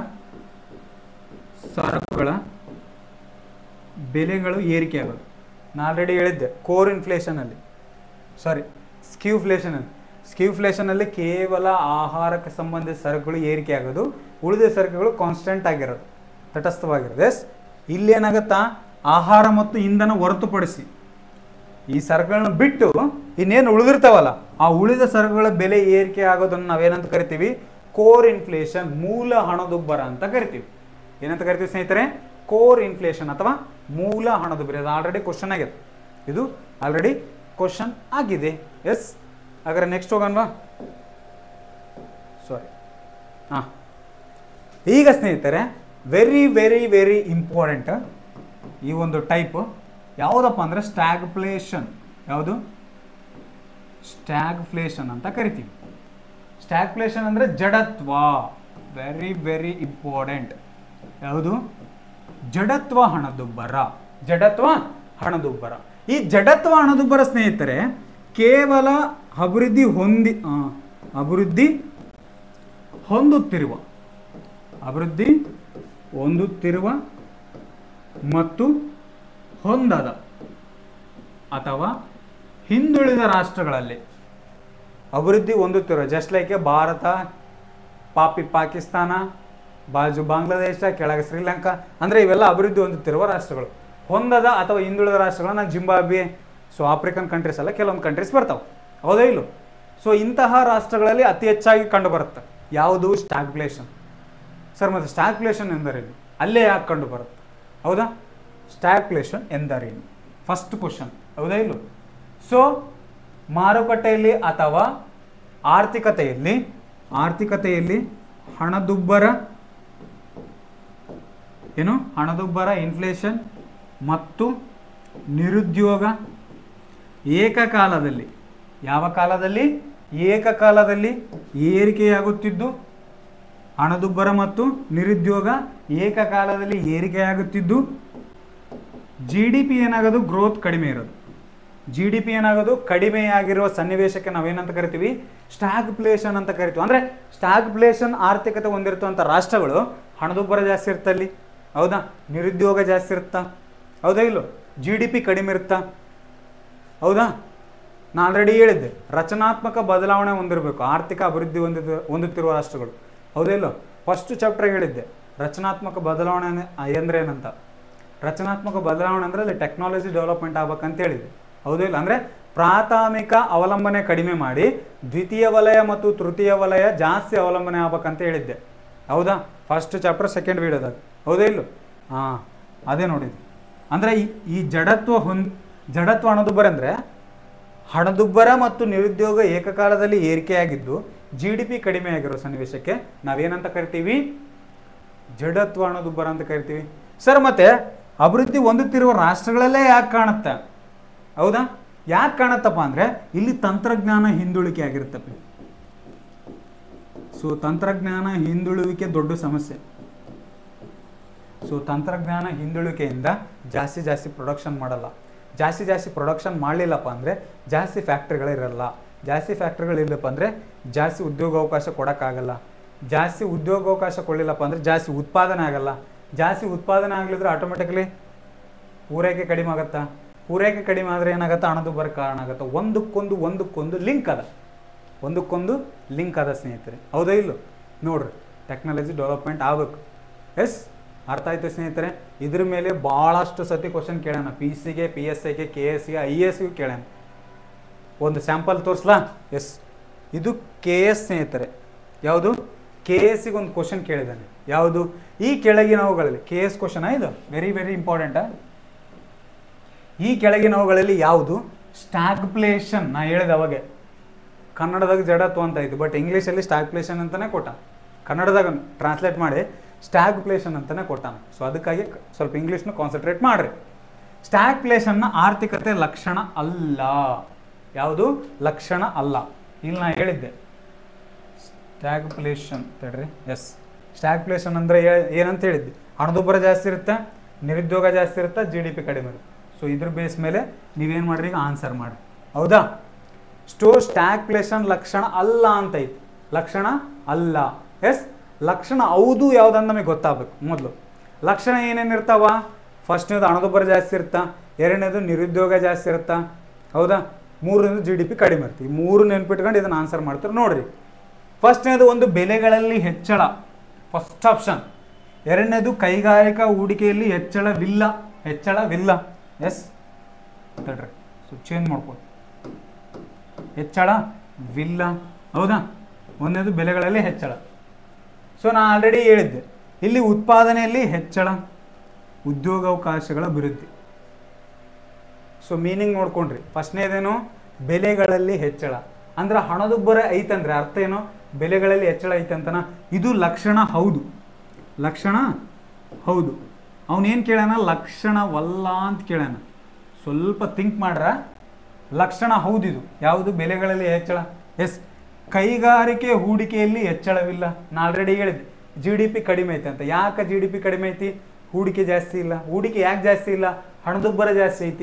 ಸರಕುಗಳ ಬೆಲೆಗಳು ಏರಿಕೆ ಆಗೋದು ನಾನು ಆಲ್ರೆಡಿ ಹೇಳಿದ್ದೆ ಕೋರ್ ಇನ್ಫ್ಲೇಷನಲ್ಲಿ ಸಾರಿ ಸ್ಕ್ಯೂಫ್ಲೇಷನಲ್ಲಿ ಸ್ಕ್ಯೂಫ್ಲೇಷನಲ್ಲಿ ಕೇವಲ ಆಹಾರಕ್ಕೆ ಸಂಬಂಧಿಸಿದ ಸರಕುಗಳು ಏರಿಕೆ ಆಗೋದು ಉಳಿದ ಸರಕುಗಳು ಕಾನ್ಸ್ಟೆಂಟ್ ಆಗಿರೋದು ತಟಸ್ಥವಾಗಿರೋದು ಎಸ್ ಇಲ್ಲಿ ಏನಾಗುತ್ತಾ ಆಹಾರ ಮತ್ತು ಇಂಧನ ಹೊರತುಪಡಿಸಿ ಈ ಸರಕುಗಳನ್ನ ಬಿಟ್ಟು ಇನ್ನೇನು ಉಳಿದಿರ್ತಾವಲ್ಲ ಆ ಉಳಿದ ಸರಕುಗಳ ಬೆಲೆ ಏರಿಕೆ ಆಗೋದನ್ನು ನಾವೇನಂತ ಕರಿತೀವಿ ಕೋರ್ ಇನ್ಫ್ಲೇಷನ್ ಮೂಲ ಹಣದುಬ್ಬರ ಅಂತ ಕರಿತೀವಿ ಏನಂತ ಕರಿತೀವಿ ಸ್ನೇಹಿತರೆ ಕೋರ್ ಇನ್ಫ್ಲೇಷನ್ ಅಥವಾ ಮೂಲ ಹಣದುಬ್ಬರ ಇದು ಆಲ್ರೆಡಿ ಕ್ವಶನ್ ಆಗಿದೆ ಇದು ಆಲ್ರೆಡಿ ಕ್ವಶನ್ ಆಗಿದೆ ಎಸ್ ಹಾಗಾದ್ರೆ ನೆಕ್ಸ್ಟ್ ಹೋಗೋಣವಾ ಸಾರಿ ಹಾಂ ಈಗ ಸ್ನೇಹಿತರೆ ವೆರಿ ವೆರಿ ವೆರಿ ಇಂಪಾರ್ಟೆಂಟ್ ಈ ಒಂದು ಟೈಪ್ ಯಾವುದಪ್ಪ ಅಂದರೆ ಸ್ಟ್ಯಾಗ್ಫ್ಲೇಷನ್ ಯಾವುದು ಸ್ಟ್ಯಾಗ್ಫ್ಲೇಷನ್ ಅಂತ ಕರಿತೀವಿ ಸ್ಟ್ಯಾಗ್ಫ್ಲೇಷನ್ ಅಂದರೆ ಜಡತ್ವ ವೆರಿ ವೆರಿ ಇಂಪಾರ್ಟೆಂಟ್ ಯಾವುದು ಜಡತ್ವ ಹಣದುಬ್ಬರ ಜಡತ್ವ ಹಣದುಬ್ಬರ ಈ ಜಡತ್ವ ಹಣದುಬ್ಬರ ಸ್ನೇಹಿತರೆ ಕೇವಲ ಅಭಿವೃದ್ಧಿ ಹೊಂದಿ ಆ, ಅಭಿವೃದ್ಧಿ ಹೊಂದುತ್ತಿರುವ ಅಭಿವೃದ್ಧಿ ಹೊಂದುತ್ತಿರುವ ಮತ್ತು ಹೊಂದದ ಅಥವಾ ಹಿಂದುಳಿದ ರಾಷ್ಟ್ರಗಳಲ್ಲಿ ಅಭಿವೃದ್ಧಿ ಹೊಂದುತ್ತಿರುವ ಜಸ್ಟ್ ಲೈಕ್ ಭಾರತ ಪಾಪಿ ಪಾಕಿಸ್ತಾನ ಬಾಜು ಬಾಂಗ್ಲಾದೇಶ ಕೆಳಗೆ ಶ್ರೀಲಂಕಾ ಅಂದರೆ ಇವೆಲ್ಲ ಅಭಿವೃದ್ಧಿ ಹೊಂದುತ್ತಿರುವ ರಾಷ್ಟ್ರಗಳು ಹೊಂದದ ಅಥವಾ ಹಿಂದುಳಿದ ರಾಷ್ಟ್ರಗಳನ್ನ ಜಿಂಬಾಬ್ವೆ ಸೊ ಆಫ್ರಿಕನ್ ಕಂಟ್ರೀಸ್ ಎಲ್ಲ ಕೆಲವೊಂದು ಕಂಟ್ರೀಸ್ ಬರ್ತಾವೆ ಹೌದಾ ಇಲ್ಲೋ ಸೊ ಇಂತಹ ರಾಷ್ಟ್ರಗಳಲ್ಲಿ ಅತಿ ಹೆಚ್ಚಾಗಿ ಕಂಡು ಬರುತ್ತೆ ಯಾವುದು ಸ್ಟಾಗ್ಫ್ಲೇಷನ್ ಸರ್ ಮತ್ತು ಸ್ಟಾಗ್ಫ್ಲೇಷನ್ ಎಂದರೇನು ಅಲ್ಲೇ ಯಾಕೆ ಕಂಡು ಬರುತ್ತೆ ಹೌದಾ ಸ್ಟಾಗ್ಫ್ಲೇಷನ್ ಎಂದರೇನು ಫಸ್ಟ್ ಕ್ವಶನ್ ಹೌದಾ ಇಲ್ಲೋ ಸೊ ಮಾರುಕಟ್ಟೆಯಲ್ಲಿ ಅಥವಾ ಆರ್ಥಿಕತೆಯಲ್ಲಿ ಆರ್ಥಿಕತೆಯಲ್ಲಿ ಹಣದುಬ್ಬರ ಏನು ಹಣದುಬ್ಬರ ಇನ್ಫ್ಲೇಷನ್ ಮತ್ತು ನಿರುದ್ಯೋಗ ಏಕಕಾಲದಲ್ಲಿ ಯಾವ ಕಾಲದಲ್ಲಿ ಏಕಕಾಲದಲ್ಲಿ ಏರಿಕೆಯಾಗುತ್ತಿದ್ದು ಹಣದುಬ್ಬರ ಮತ್ತು ನಿರುದ್ಯೋಗ ಏಕಕಾಲದಲ್ಲಿ ಏರಿಕೆಯಾಗುತ್ತಿದ್ದು ಜಿ ಡಿ ಪಿ ಏನಾಗೋದು ಗ್ರೋತ್ ಕಡಿಮೆ ಇರೋದು ಜಿ ಡಿ ಪಿ ಏನಾಗೋದು ಕಡಿಮೆಯಾಗಿರುವ ಸನ್ನಿವೇಶಕ್ಕೆ ನಾವೇನಂತ ಕರಿತೀವಿ ಸ್ಟಾಗ್ಫ್ಲೇಷನ್ ಅಂತ ಕರಿತೀವಿ ಅಂದರೆ ಸ್ಟಾಗ್ಫ್ಲೇಷನ್ ಆರ್ಥಿಕತೆ ಹೊಂದಿರುತ್ತಂಥ ರಾಷ್ಟ್ರಗಳು ಹಣದುಬ್ಬರ ಜಾಸ್ತಿ ಇರ್ತಲ್ಲಿ ಹೌದಾ ನಿರುದ್ಯೋಗ ಜಾಸ್ತಿ ಇರುತ್ತಾ ಹೌದಾ ಇಲ್ಲೋ ಜಿ ಡಿ ಪಿ ಕಡಿಮೆ ಇರುತ್ತಾ ಹೌದಾ ನಾನು ಆಲ್ರೆಡಿ ಹೇಳಿದ್ದೆ ರಚನಾತ್ಮಕ ಬದಲಾವಣೆ ಹೊಂದಿರಬೇಕು ಆರ್ಥಿಕ ಅಭಿವೃದ್ಧಿ ಹೊಂದಿದ ಹೊಂದುತ್ತಿರುವ ರಾಷ್ಟ್ರಗಳು ಹೌದಾ ಇಲ್ಲೋ ಫಸ್ಟ್ ಚಾಪ್ಟರ್ ಹೇಳಿದ್ದೆ ರಚನಾತ್ಮಕ ಬದಲಾವಣೆ ಅಂದ್ರೆ ಏನಂತ ರಚನಾತ್ಮಕ ಬದಲಾವಣೆ ಅಂದ್ರೆ ಅಲ್ಲಿ ಟೆಕ್ನಾಲಜಿ ಡೆವಲಪ್ಮೆಂಟ್ ಆಗ್ಬೇಕಂತ ಹೇಳಿದೆ ಹೌದಾ ಇಲ್ಲ ಅಂದ್ರೆ ಪ್ರಾಥಮಿಕ ಅವಲಂಬನೆ ಕಡಿಮೆ ಮಾಡಿ ದ್ವಿತೀಯ ವಲಯ ಮತ್ತು ತೃತೀಯ ವಲಯ ಜಾಸ್ತಿ ಅವಲಂಬನೆ ಆಗ್ಬೇಕಂತ ಹೇಳಿದ್ದೆ ಹೌದಾ ಫಸ್ಟ್ ಚಾಪ್ಟರ್ ಸೆಕೆಂಡ್ ವಿಡಿಯೋದಾಗ ಹೌದಾ ಇಲ್ಲೋ ಹಾಂ ಅದೇ ನೋಡಿದ್ದು ಅಂದರೆ ಈ ಈ ಜಡತ್ವ ಹೊಂದ್ ಜಡತ್ವ ಹಣದುಬ್ಬರ ಅಂದರೆ ಹಣದುಬ್ಬರ ಮತ್ತು ನಿರುದ್ಯೋಗ ಏಕಕಾಲದಲ್ಲಿ ಏರಿಕೆಯಾಗಿದ್ದು ಜಿ ಡಿ ಪಿ ಕಡಿಮೆ ಆಗಿರೋ ಸನ್ನಿವೇಶಕ್ಕೆ ನಾವೇನಂತ ಕರಿತೀವಿ ಜಡತ್ವ ಹಣದುಬ್ಬರ ಅಂತ ಕರಿತೀವಿ ಸರ್ ಮತ್ತೆ ಅಭಿವೃದ್ಧಿ ಹೊಂದುತ್ತಿರುವ ರಾಷ್ಟ್ರಗಳಲ್ಲೇ ಯಾಕೆ ಕಾಣುತ್ತೆ ಹೌದಾ ಯಾಕೆ ಕಾಣುತ್ತಪ್ಪ ಅಂದರೆ ಇಲ್ಲಿ ತಂತ್ರಜ್ಞಾನ ಹಿಂದುಳಿಕೆ ಆಗಿರುತ್ತಪ್ಪ ಸೊ ತಂತ್ರಜ್ಞಾನ ಹಿಂದುಳುವಿಕೆ ದೊಡ್ಡ ಸಮಸ್ಯೆ ಸೊ ತಂತ್ರಜ್ಞಾನ ಹಿಂದುಳಿಕೆಯಿಂದ ಜಾಸ್ತಿ ಜಾಸ್ತಿ ಪ್ರೊಡಕ್ಷನ್ ಮಾಡಲ್ಲ ಜಾಸ್ತಿ ಜಾಸ್ತಿ ಪ್ರೊಡಕ್ಷನ್ ಮಾಡಲಿಲ್ಲಪ್ಪ ಅಂದರೆ ಜಾಸ್ತಿ ಫ್ಯಾಕ್ಟ್ರಿಗಳಿರಲ್ಲ ಜಾಸ್ತಿ ಫ್ಯಾಕ್ಟ್ರಿಗಳಿಲ್ಲಪ್ಪ ಅಂದರೆ ಜಾಸ್ತಿ ಉದ್ಯೋಗಾವಕಾಶ ಕೊಡೋಕ್ಕಾಗಲ್ಲ ಜಾಸ್ತಿ ಉದ್ಯೋಗಾವಕಾಶ ಕೊಡಲಿಲ್ಲಪ್ಪ ಅಂದರೆ ಜಾಸ್ತಿ ಉತ್ಪಾದನೆ ಆಗಲ್ಲ ಜಾಸ್ತಿ ಉತ್ಪಾದನೆ ಆಗಲಿದ್ರೆ ಆಟೋಮೆಟಿಕ್ಲಿ ಪೂರೈಕೆ ಕಡಿಮೆ ಆಗುತ್ತಾ ಪೂರೈಕೆ ಕಡಿಮೆ ಆದರೆ ಏನಾಗುತ್ತೆ ಹಣದುಬ್ಬರ ಕಾರಣ ಆಗುತ್ತೆ ಒಂದಕ್ಕೊಂದು ಒಂದಕ್ಕೊಂದು ಲಿಂಕ್ ಅದ ಒಂದಕ್ಕೊಂದು ಲಿಂಕ್ ಅದ ಸ್ನೇಹಿತರೆ ಹೌದಾ ಇಲ್ಲೋ ನೋಡ್ರಿ ಟೆಕ್ನಾಲಜಿ ಡೆವಲಪ್ಮೆಂಟ್ ಆಗಬೇಕು ಎಸ್ ಅರ್ಥ ಆಯ್ತು ಸ್ನೇಹಿತರೆ ಇದ್ರ ಮೇಲೆ ಭಾಳಷ್ಟು ಸತಿ ಕ್ವಶನ್ ಕೇಳೋಣ ಪಿ ಸಿಗೆ ಪಿ ಎಸ್ ಐಗೆ ಕೆ ಎಸ್ ಗೆ ಐ ಎಸ್ಗೂ ಕೇಳೋಣ ಒಂದು ಸ್ಯಾಂಪಲ್ ತೋರಿಸ್ಲಾ ಎಸ್ ಇದು ಕೆ ಎಸ್ ಸ್ನೇಹಿತರೆ ಯಾವುದು ಕೆ ಎಸ್ಸಿಗೆ ಒಂದು ಕ್ವಶನ್ ಕೇಳಿದ್ದಾನೆ ಯಾವುದು ಈ ಕೆಳಗಿನವುಗಳಲ್ಲಿ ಕೆ ಎಸ್ ಕ್ವಶನ್ ಇದು ವೆರಿ ವೆರಿ ಇಂಪಾರ್ಟೆಂಟಾ ಈ ಕೆಳಗಿನವುಗಳಲ್ಲಿ ಯಾವುದು ಸ್ಟಾಗ್ಫ್ಲೇಷನ್ ನಾ ಹೇಳಿದ ಅವಾಗೆ ಕನ್ನಡದಾಗ ಜಡತ್ವ ಅಂತ ಇತ್ತು ಬಟ್ ಇಂಗ್ಲೀಷಲ್ಲಿ ಸ್ಟಾಗ್ಫ್ಲೇಷನ್ ಅಂತಲೇ ಕೊಟ್ಟ ಕನ್ನಡದಾಗ ಟ್ರಾನ್ಸ್ಲೇಟ್ ಮಾಡಿ ಸ್ಟಾಗ್ಫ್ಲೇಷನ್ ಅಂತಲೇ ಕೊಟ್ಟಾನ ಸೊ ಅದಕ್ಕಾಗಿ ಕ- ಸ್ವಲ್ಪ ಇಂಗ್ಲೀಷ್ನ ಕಾನ್ಸಂಟ್ರೇಟ್ ಮಾಡಿರಿ ಸ್ಟಾಗ್ಫ್ಲೇಷನ್ನ ಆರ್ಥಿಕತೆ ಲಕ್ಷಣ ಅಲ್ಲ ಯಾವುದು ಲಕ್ಷಣ ಅಲ್ಲ ಇಲ್ಲಿ ನಾ ಹೇಳಿದ್ದೆ ಸ್ಟ್ಯಾಗ್ಫ್ಲೇಷನ್ ತಡ್ರಿ ಎಸ್ ಸ್ಟ್ಯಾಗ್ಫ್ಲೇಷನ್ ಅಂದರೆ ಏನಂತ ಹೇಳಿದ್ದೆ ಹಣದುಬ್ಬರ ಜಾಸ್ತಿ ಇರುತ್ತೆ ನಿರುದ್ಯೋಗ ಜಾಸ್ತಿ ಇರುತ್ತೆ ಜಿ ಡಿ ಪಿ ಕಡಿಮೆ ಇರುತ್ತೆ ಸೊ ಇದ್ರ ಬೇಸ್ ಮೇಲೆ ನೀವೇನು ಮಾಡ್ರಿ ಈಗ ಆನ್ಸರ್ ಮಾಡಿ ಹೌದಾ ಸ್ಟೋ ಸ್ಟ್ಯಾಗ್ಫ್ಲೇಷನ್ ಲಕ್ಷಣ ಅಲ್ಲ ಅಂತ ಐತಿ ಲಕ್ಷಣ ಅಲ್ಲ ಎಸ್ ಲಕ್ಷಣ ಹೌದು ಯಾವುದಂತ ನಮಗೆ ಗೊತ್ತಾಗಬೇಕು ಮೊದಲು ಲಕ್ಷಣ ಏನೇನು ಇರ್ತಾವ ಫಸ್ಟ್ನೇದು ಹಣದುಬ್ಬರ ಜಾಸ್ತಿ ಇರುತ್ತಾ ಎರಡನೇದು ನಿರುದ್ಯೋಗ ಜಾಸ್ತಿ ಇರುತ್ತಾ ಹೌದಾ ಮೂರನೇದು ಜಿ ಡಿ ಪಿ ಕಡಿಮೆ ಇರುತ್ತೆ ಈ ಮೂರು ನೆನ್ಪಿಟ್ಕೊಂಡು ಇದನ್ನು ಆನ್ಸರ್ ಮಾಡ್ತಾರೆ ನೋಡ್ರಿ ಫಸ್ಟ್ನೇದು ಒಂದು ಬೆಲೆಗಳಲ್ಲಿ ಹೆಚ್ಚಳ ಫಸ್ಟ್ ಆಪ್ಷನ್ ಎರಡನೇದು ಕೈಗಾರಿಕಾ ಹೂಡಿಕೆಯಲ್ಲಿ ಹೆಚ್ಚಳವಿಲ್ಲ ಹೆಚ್ಚಳವಿಲ್ಲ ಎಸ್ ತಡ್ರಿ ಸೊ ಚೇಂಜ್ ಮಾಡ್ಕೊಳ್ಳಿ ಹೆಚ್ಚಳವಿಲ್ಲ ಹೌದಾ ಒಂದನೇದು ಬೆಲೆಗಳಲ್ಲಿ ಹೆಚ್ಚಳ ಸೊ ನಾನು ಆಲ್ರೆಡಿ ಹೇಳಿದ್ದೆ ಇಲ್ಲಿ ಉತ್ಪಾದನೆಯಲ್ಲಿ ಹೆಚ್ಚಳ ಉದ್ಯೋಗಾವಕಾಶಗಳ ಅಭಿವೃದ್ಧಿ ಸೊ ಮೀನಿಂಗ್ ನೋಡ್ಕೊಂಡ್ರಿ ಫಸ್ಟ್ನೇದೇನು ಬೆಲೆಗಳಲ್ಲಿ ಹೆಚ್ಚಳ ಅಂದ್ರೆ ಹಣದುಬ್ಬರ ಐತಂದ್ರೆ ಅರ್ಥ ಏನು ಬೆಲೆಗಳಲ್ಲಿ ಹೆಚ್ಚಳ ಐತಂತನ ಇದು ಲಕ್ಷಣ ಹೌದು ಲಕ್ಷಣ ಹೌದು ಅವನೇನು ಕೇಳ್ಯಾನ ಲಕ್ಷಣವಲ್ಲ ಅಂತ ಕೇಳ್ಯಾನ ಸ್ವಲ್ಪ ಥಿಂಕ್ ಮಾಡ್ರ ಲಕ್ಷಣ ಹೌದಿದು ಯಾವುದು ಬೆಲೆಗಳಲ್ಲಿ ಹೆಚ್ಚಳ ಎಸ್ ಕೈಗಾರಿಕೆ ಹೂಡಿಕೆಯಲ್ಲಿ ಹೆಚ್ಚಳವಿಲ್ಲ ನಾ ಆಲ್ರೆಡಿ ಹೇಳಿದ್ದೆ ಜಿ ಡಿ ಪಿ ಕಡಿಮೆ ಐತೆ ಅಂತ ಯಾಕೆ ಜಿ ಡಿ ಪಿ ಕಡಿಮೆ ಐತಿ ಹೂಡಿಕೆ ಜಾಸ್ತಿ ಇಲ್ಲ ಹೂಡಿಕೆ ಯಾಕೆ ಜಾಸ್ತಿ ಇಲ್ಲ ಹಣದುಬ್ಬರ ಜಾಸ್ತಿ ಐತಿ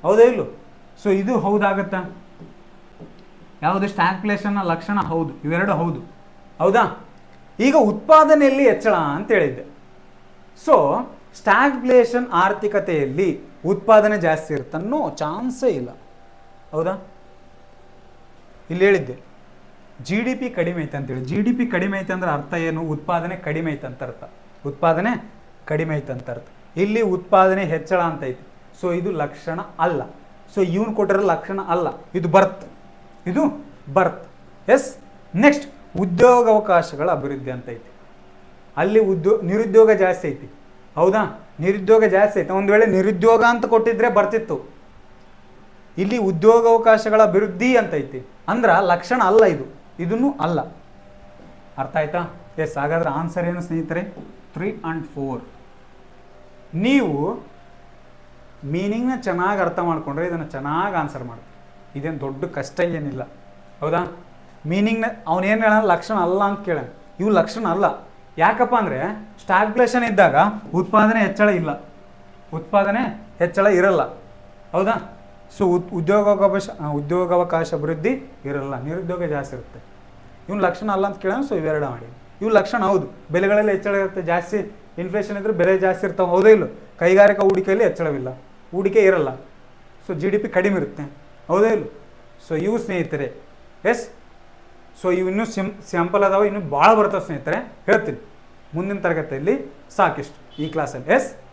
ಹೌದಾ ಇಲ್ಲೋ ಸೊ ಇದು ಹೌದಾಗತ್ತಾ ಯಾವುದು ಸ್ಟ್ಯಾಗ್ಫ್ಲೇಷನ್ನ ಲಕ್ಷಣ ಹೌದು ಇವೆರಡು ಹೌದು ಹೌದಾ ಈಗ ಉತ್ಪಾದನೆಯಲ್ಲಿ ಹೆಚ್ಚಳ ಅಂತ ಹೇಳಿದ್ದೆ ಸೊ ಸ್ಟ್ಯಾಗ್ಫ್ಲೇಷನ್ ಆರ್ಥಿಕತೆಯಲ್ಲಿ ಉತ್ಪಾದನೆ ಜಾಸ್ತಿ ಇರುತ್ತನ್ನೋ ಚಾನ್ಸೇ ಇಲ್ಲ ಹೌದಾ ಇಲ್ಲಿ ಹೇಳಿದ್ದೆ ಜಿ ಡಿ ಪಿ ಕಡಿಮೆ ಐತೆ ಅಂತೇಳಿ ಜಿ ಡಿ ಪಿ ಕಡಿಮೆ ಐತೆ ಅಂದ್ರೆ ಅರ್ಥ ಏನು ಉತ್ಪಾದನೆ ಕಡಿಮೆ ಐತೆ ಅಂತ ಅರ್ಥ ಉತ್ಪಾದನೆ ಕಡಿಮೆ ಐತೆ ಅಂತ ಅರ್ಥ ಇಲ್ಲಿ ಉತ್ಪಾದನೆ ಹೆಚ್ಚಳ ಅಂತ ಐತಿ ಸೊ ಇದು ಲಕ್ಷಣ ಅಲ್ಲ ಸೊ ಇವನು ಕೊಟ್ಟಿರೋ ಲಕ್ಷಣ ಅಲ್ಲ ಇದು ಬರ್ತ್ ಇದು ಬರ್ತ್ ಎಸ್ ನೆಕ್ಸ್ಟ್ ಉದ್ಯೋಗಾವಕಾಶಗಳ ಅಭಿವೃದ್ಧಿ ಅಂತ ಐತಿ ಅಲ್ಲಿ ಉದ್ಯೋ ನಿರುದ್ಯೋಗ ಜಾಸ್ತಿ ಐತಿ ಹೌದಾ ನಿರುದ್ಯೋಗ ಜಾಸ್ತಿ ಐತಿ ಒಂದು ವೇಳೆ ನಿರುದ್ಯೋಗ ಅಂತ ಕೊಟ್ಟಿದ್ರೆ ಬರ್ತಿತ್ತು ಇಲ್ಲಿ ಉದ್ಯೋಗಾವಕಾಶಗಳ ಅಭಿವೃದ್ಧಿ ಅಂತ ಐತಿ ಅಂದ್ರ ಲಕ್ಷಣ ಅಲ್ಲ ಇದು ಇದನ್ನು ಅಲ್ಲ ಅರ್ಥ ಆಯ್ತಾ ಎಸ್ ಹಾಗಾದ್ರೆ ಆನ್ಸರ್ ಏನು ಸ್ನೇಹಿತರೆ ತ್ರೀ ಆ್ಯಂಡ್ ಫೋರ್ ನೀವು ಮೀನಿಂಗ್ನ ಚೆನ್ನಾಗಿ ಅರ್ಥ ಮಾಡ್ಕೊಂಡ್ರೆ ಇದನ್ನು ಚೆನ್ನಾಗಿ ಆನ್ಸರ್ ಮಾಡ್ತೀವಿ ಇದೇನು ದೊಡ್ಡ ಕಷ್ಟ ಏನಿಲ್ಲ ಹೌದಾ ಮೀನಿಂಗ್ನ ಅವನೇನು ಹೇಳ ಲಕ್ಷಣ ಅಲ್ಲ ಅಂತ ಕೇಳ ಇವು ಲಕ್ಷಣ ಅಲ್ಲ ಯಾಕಪ್ಪ ಅಂದರೆ ಸ್ಟಾಗ್ಫ್ಲೇಷನ್ ಇದ್ದಾಗ ಉತ್ಪಾದನೆ ಹೆಚ್ಚಳ ಇಲ್ಲ ಉತ್ಪಾದನೆ ಹೆಚ್ಚಳ ಇರಲ್ಲ ಹೌದಾ ಸೊ ಉದ್ ಉದ್ಯೋಗಾವಕಾಶ ಆ, ಉದ್ಯೋಗಾವಕಾಶ ಅಭಿವೃದ್ಧಿ ಇರಲ್ಲ ನಿರುದ್ಯೋಗ ಜಾಸ್ತಿ ಇರುತ್ತೆ ಇವ್ನ ಲಕ್ಷಣ ಅಲ್ಲ ಅಂತ ಕೇಳೋಣ ಸೊ ಇವೆರಡು ಮಾಡಿ ಇವು ಲಕ್ಷಣ ಹೌದು ಬೆಲೆಗಳಲ್ಲಿ ಹೆಚ್ಚಳ ಇರುತ್ತೆ ಜಾಸ್ತಿ ಇನ್ಫ್ಲೇಷನ್ ಇದ್ರೆ ಬೆಲೆ ಜಾಸ್ತಿ ಇರ್ತಾವೆ ಹೌದೇ ಇಲ್ಲ ಕೈಗಾರಿಕಾ ಹೂಡಿಕೆಯಲ್ಲಿ ಹೆಚ್ಚಳವಿಲ್ಲ ಹೂಡಿಕೆ ಇರಲ್ಲ ಸೊ ಜಿ ಡಿ ಪಿ ಕಡಿಮೆ ಇರುತ್ತೆ ಹೌದೇ ಇಲ್ಲ ಸೊ ಇವು ಸ್ನೇಹಿತರೆ ಎಸ್ ಸೊ ಇವು ಇನ್ನೂ ಸಿಂ ಸ್ಯಾಂಪಲ್ ಅದಾವೆ ಇನ್ನೂ ಭಾಳ ಬರ್ತವೆ ಸ್ನೇಹಿತರೆ ಹೇಳ್ತೀನಿ ಮುಂದಿನ ತರಗತಿಯಲ್ಲಿ ಸಾಕಿಷ್ಟು ಈ ಕ್ಲಾಸಲ್ಲಿ ಎಸ್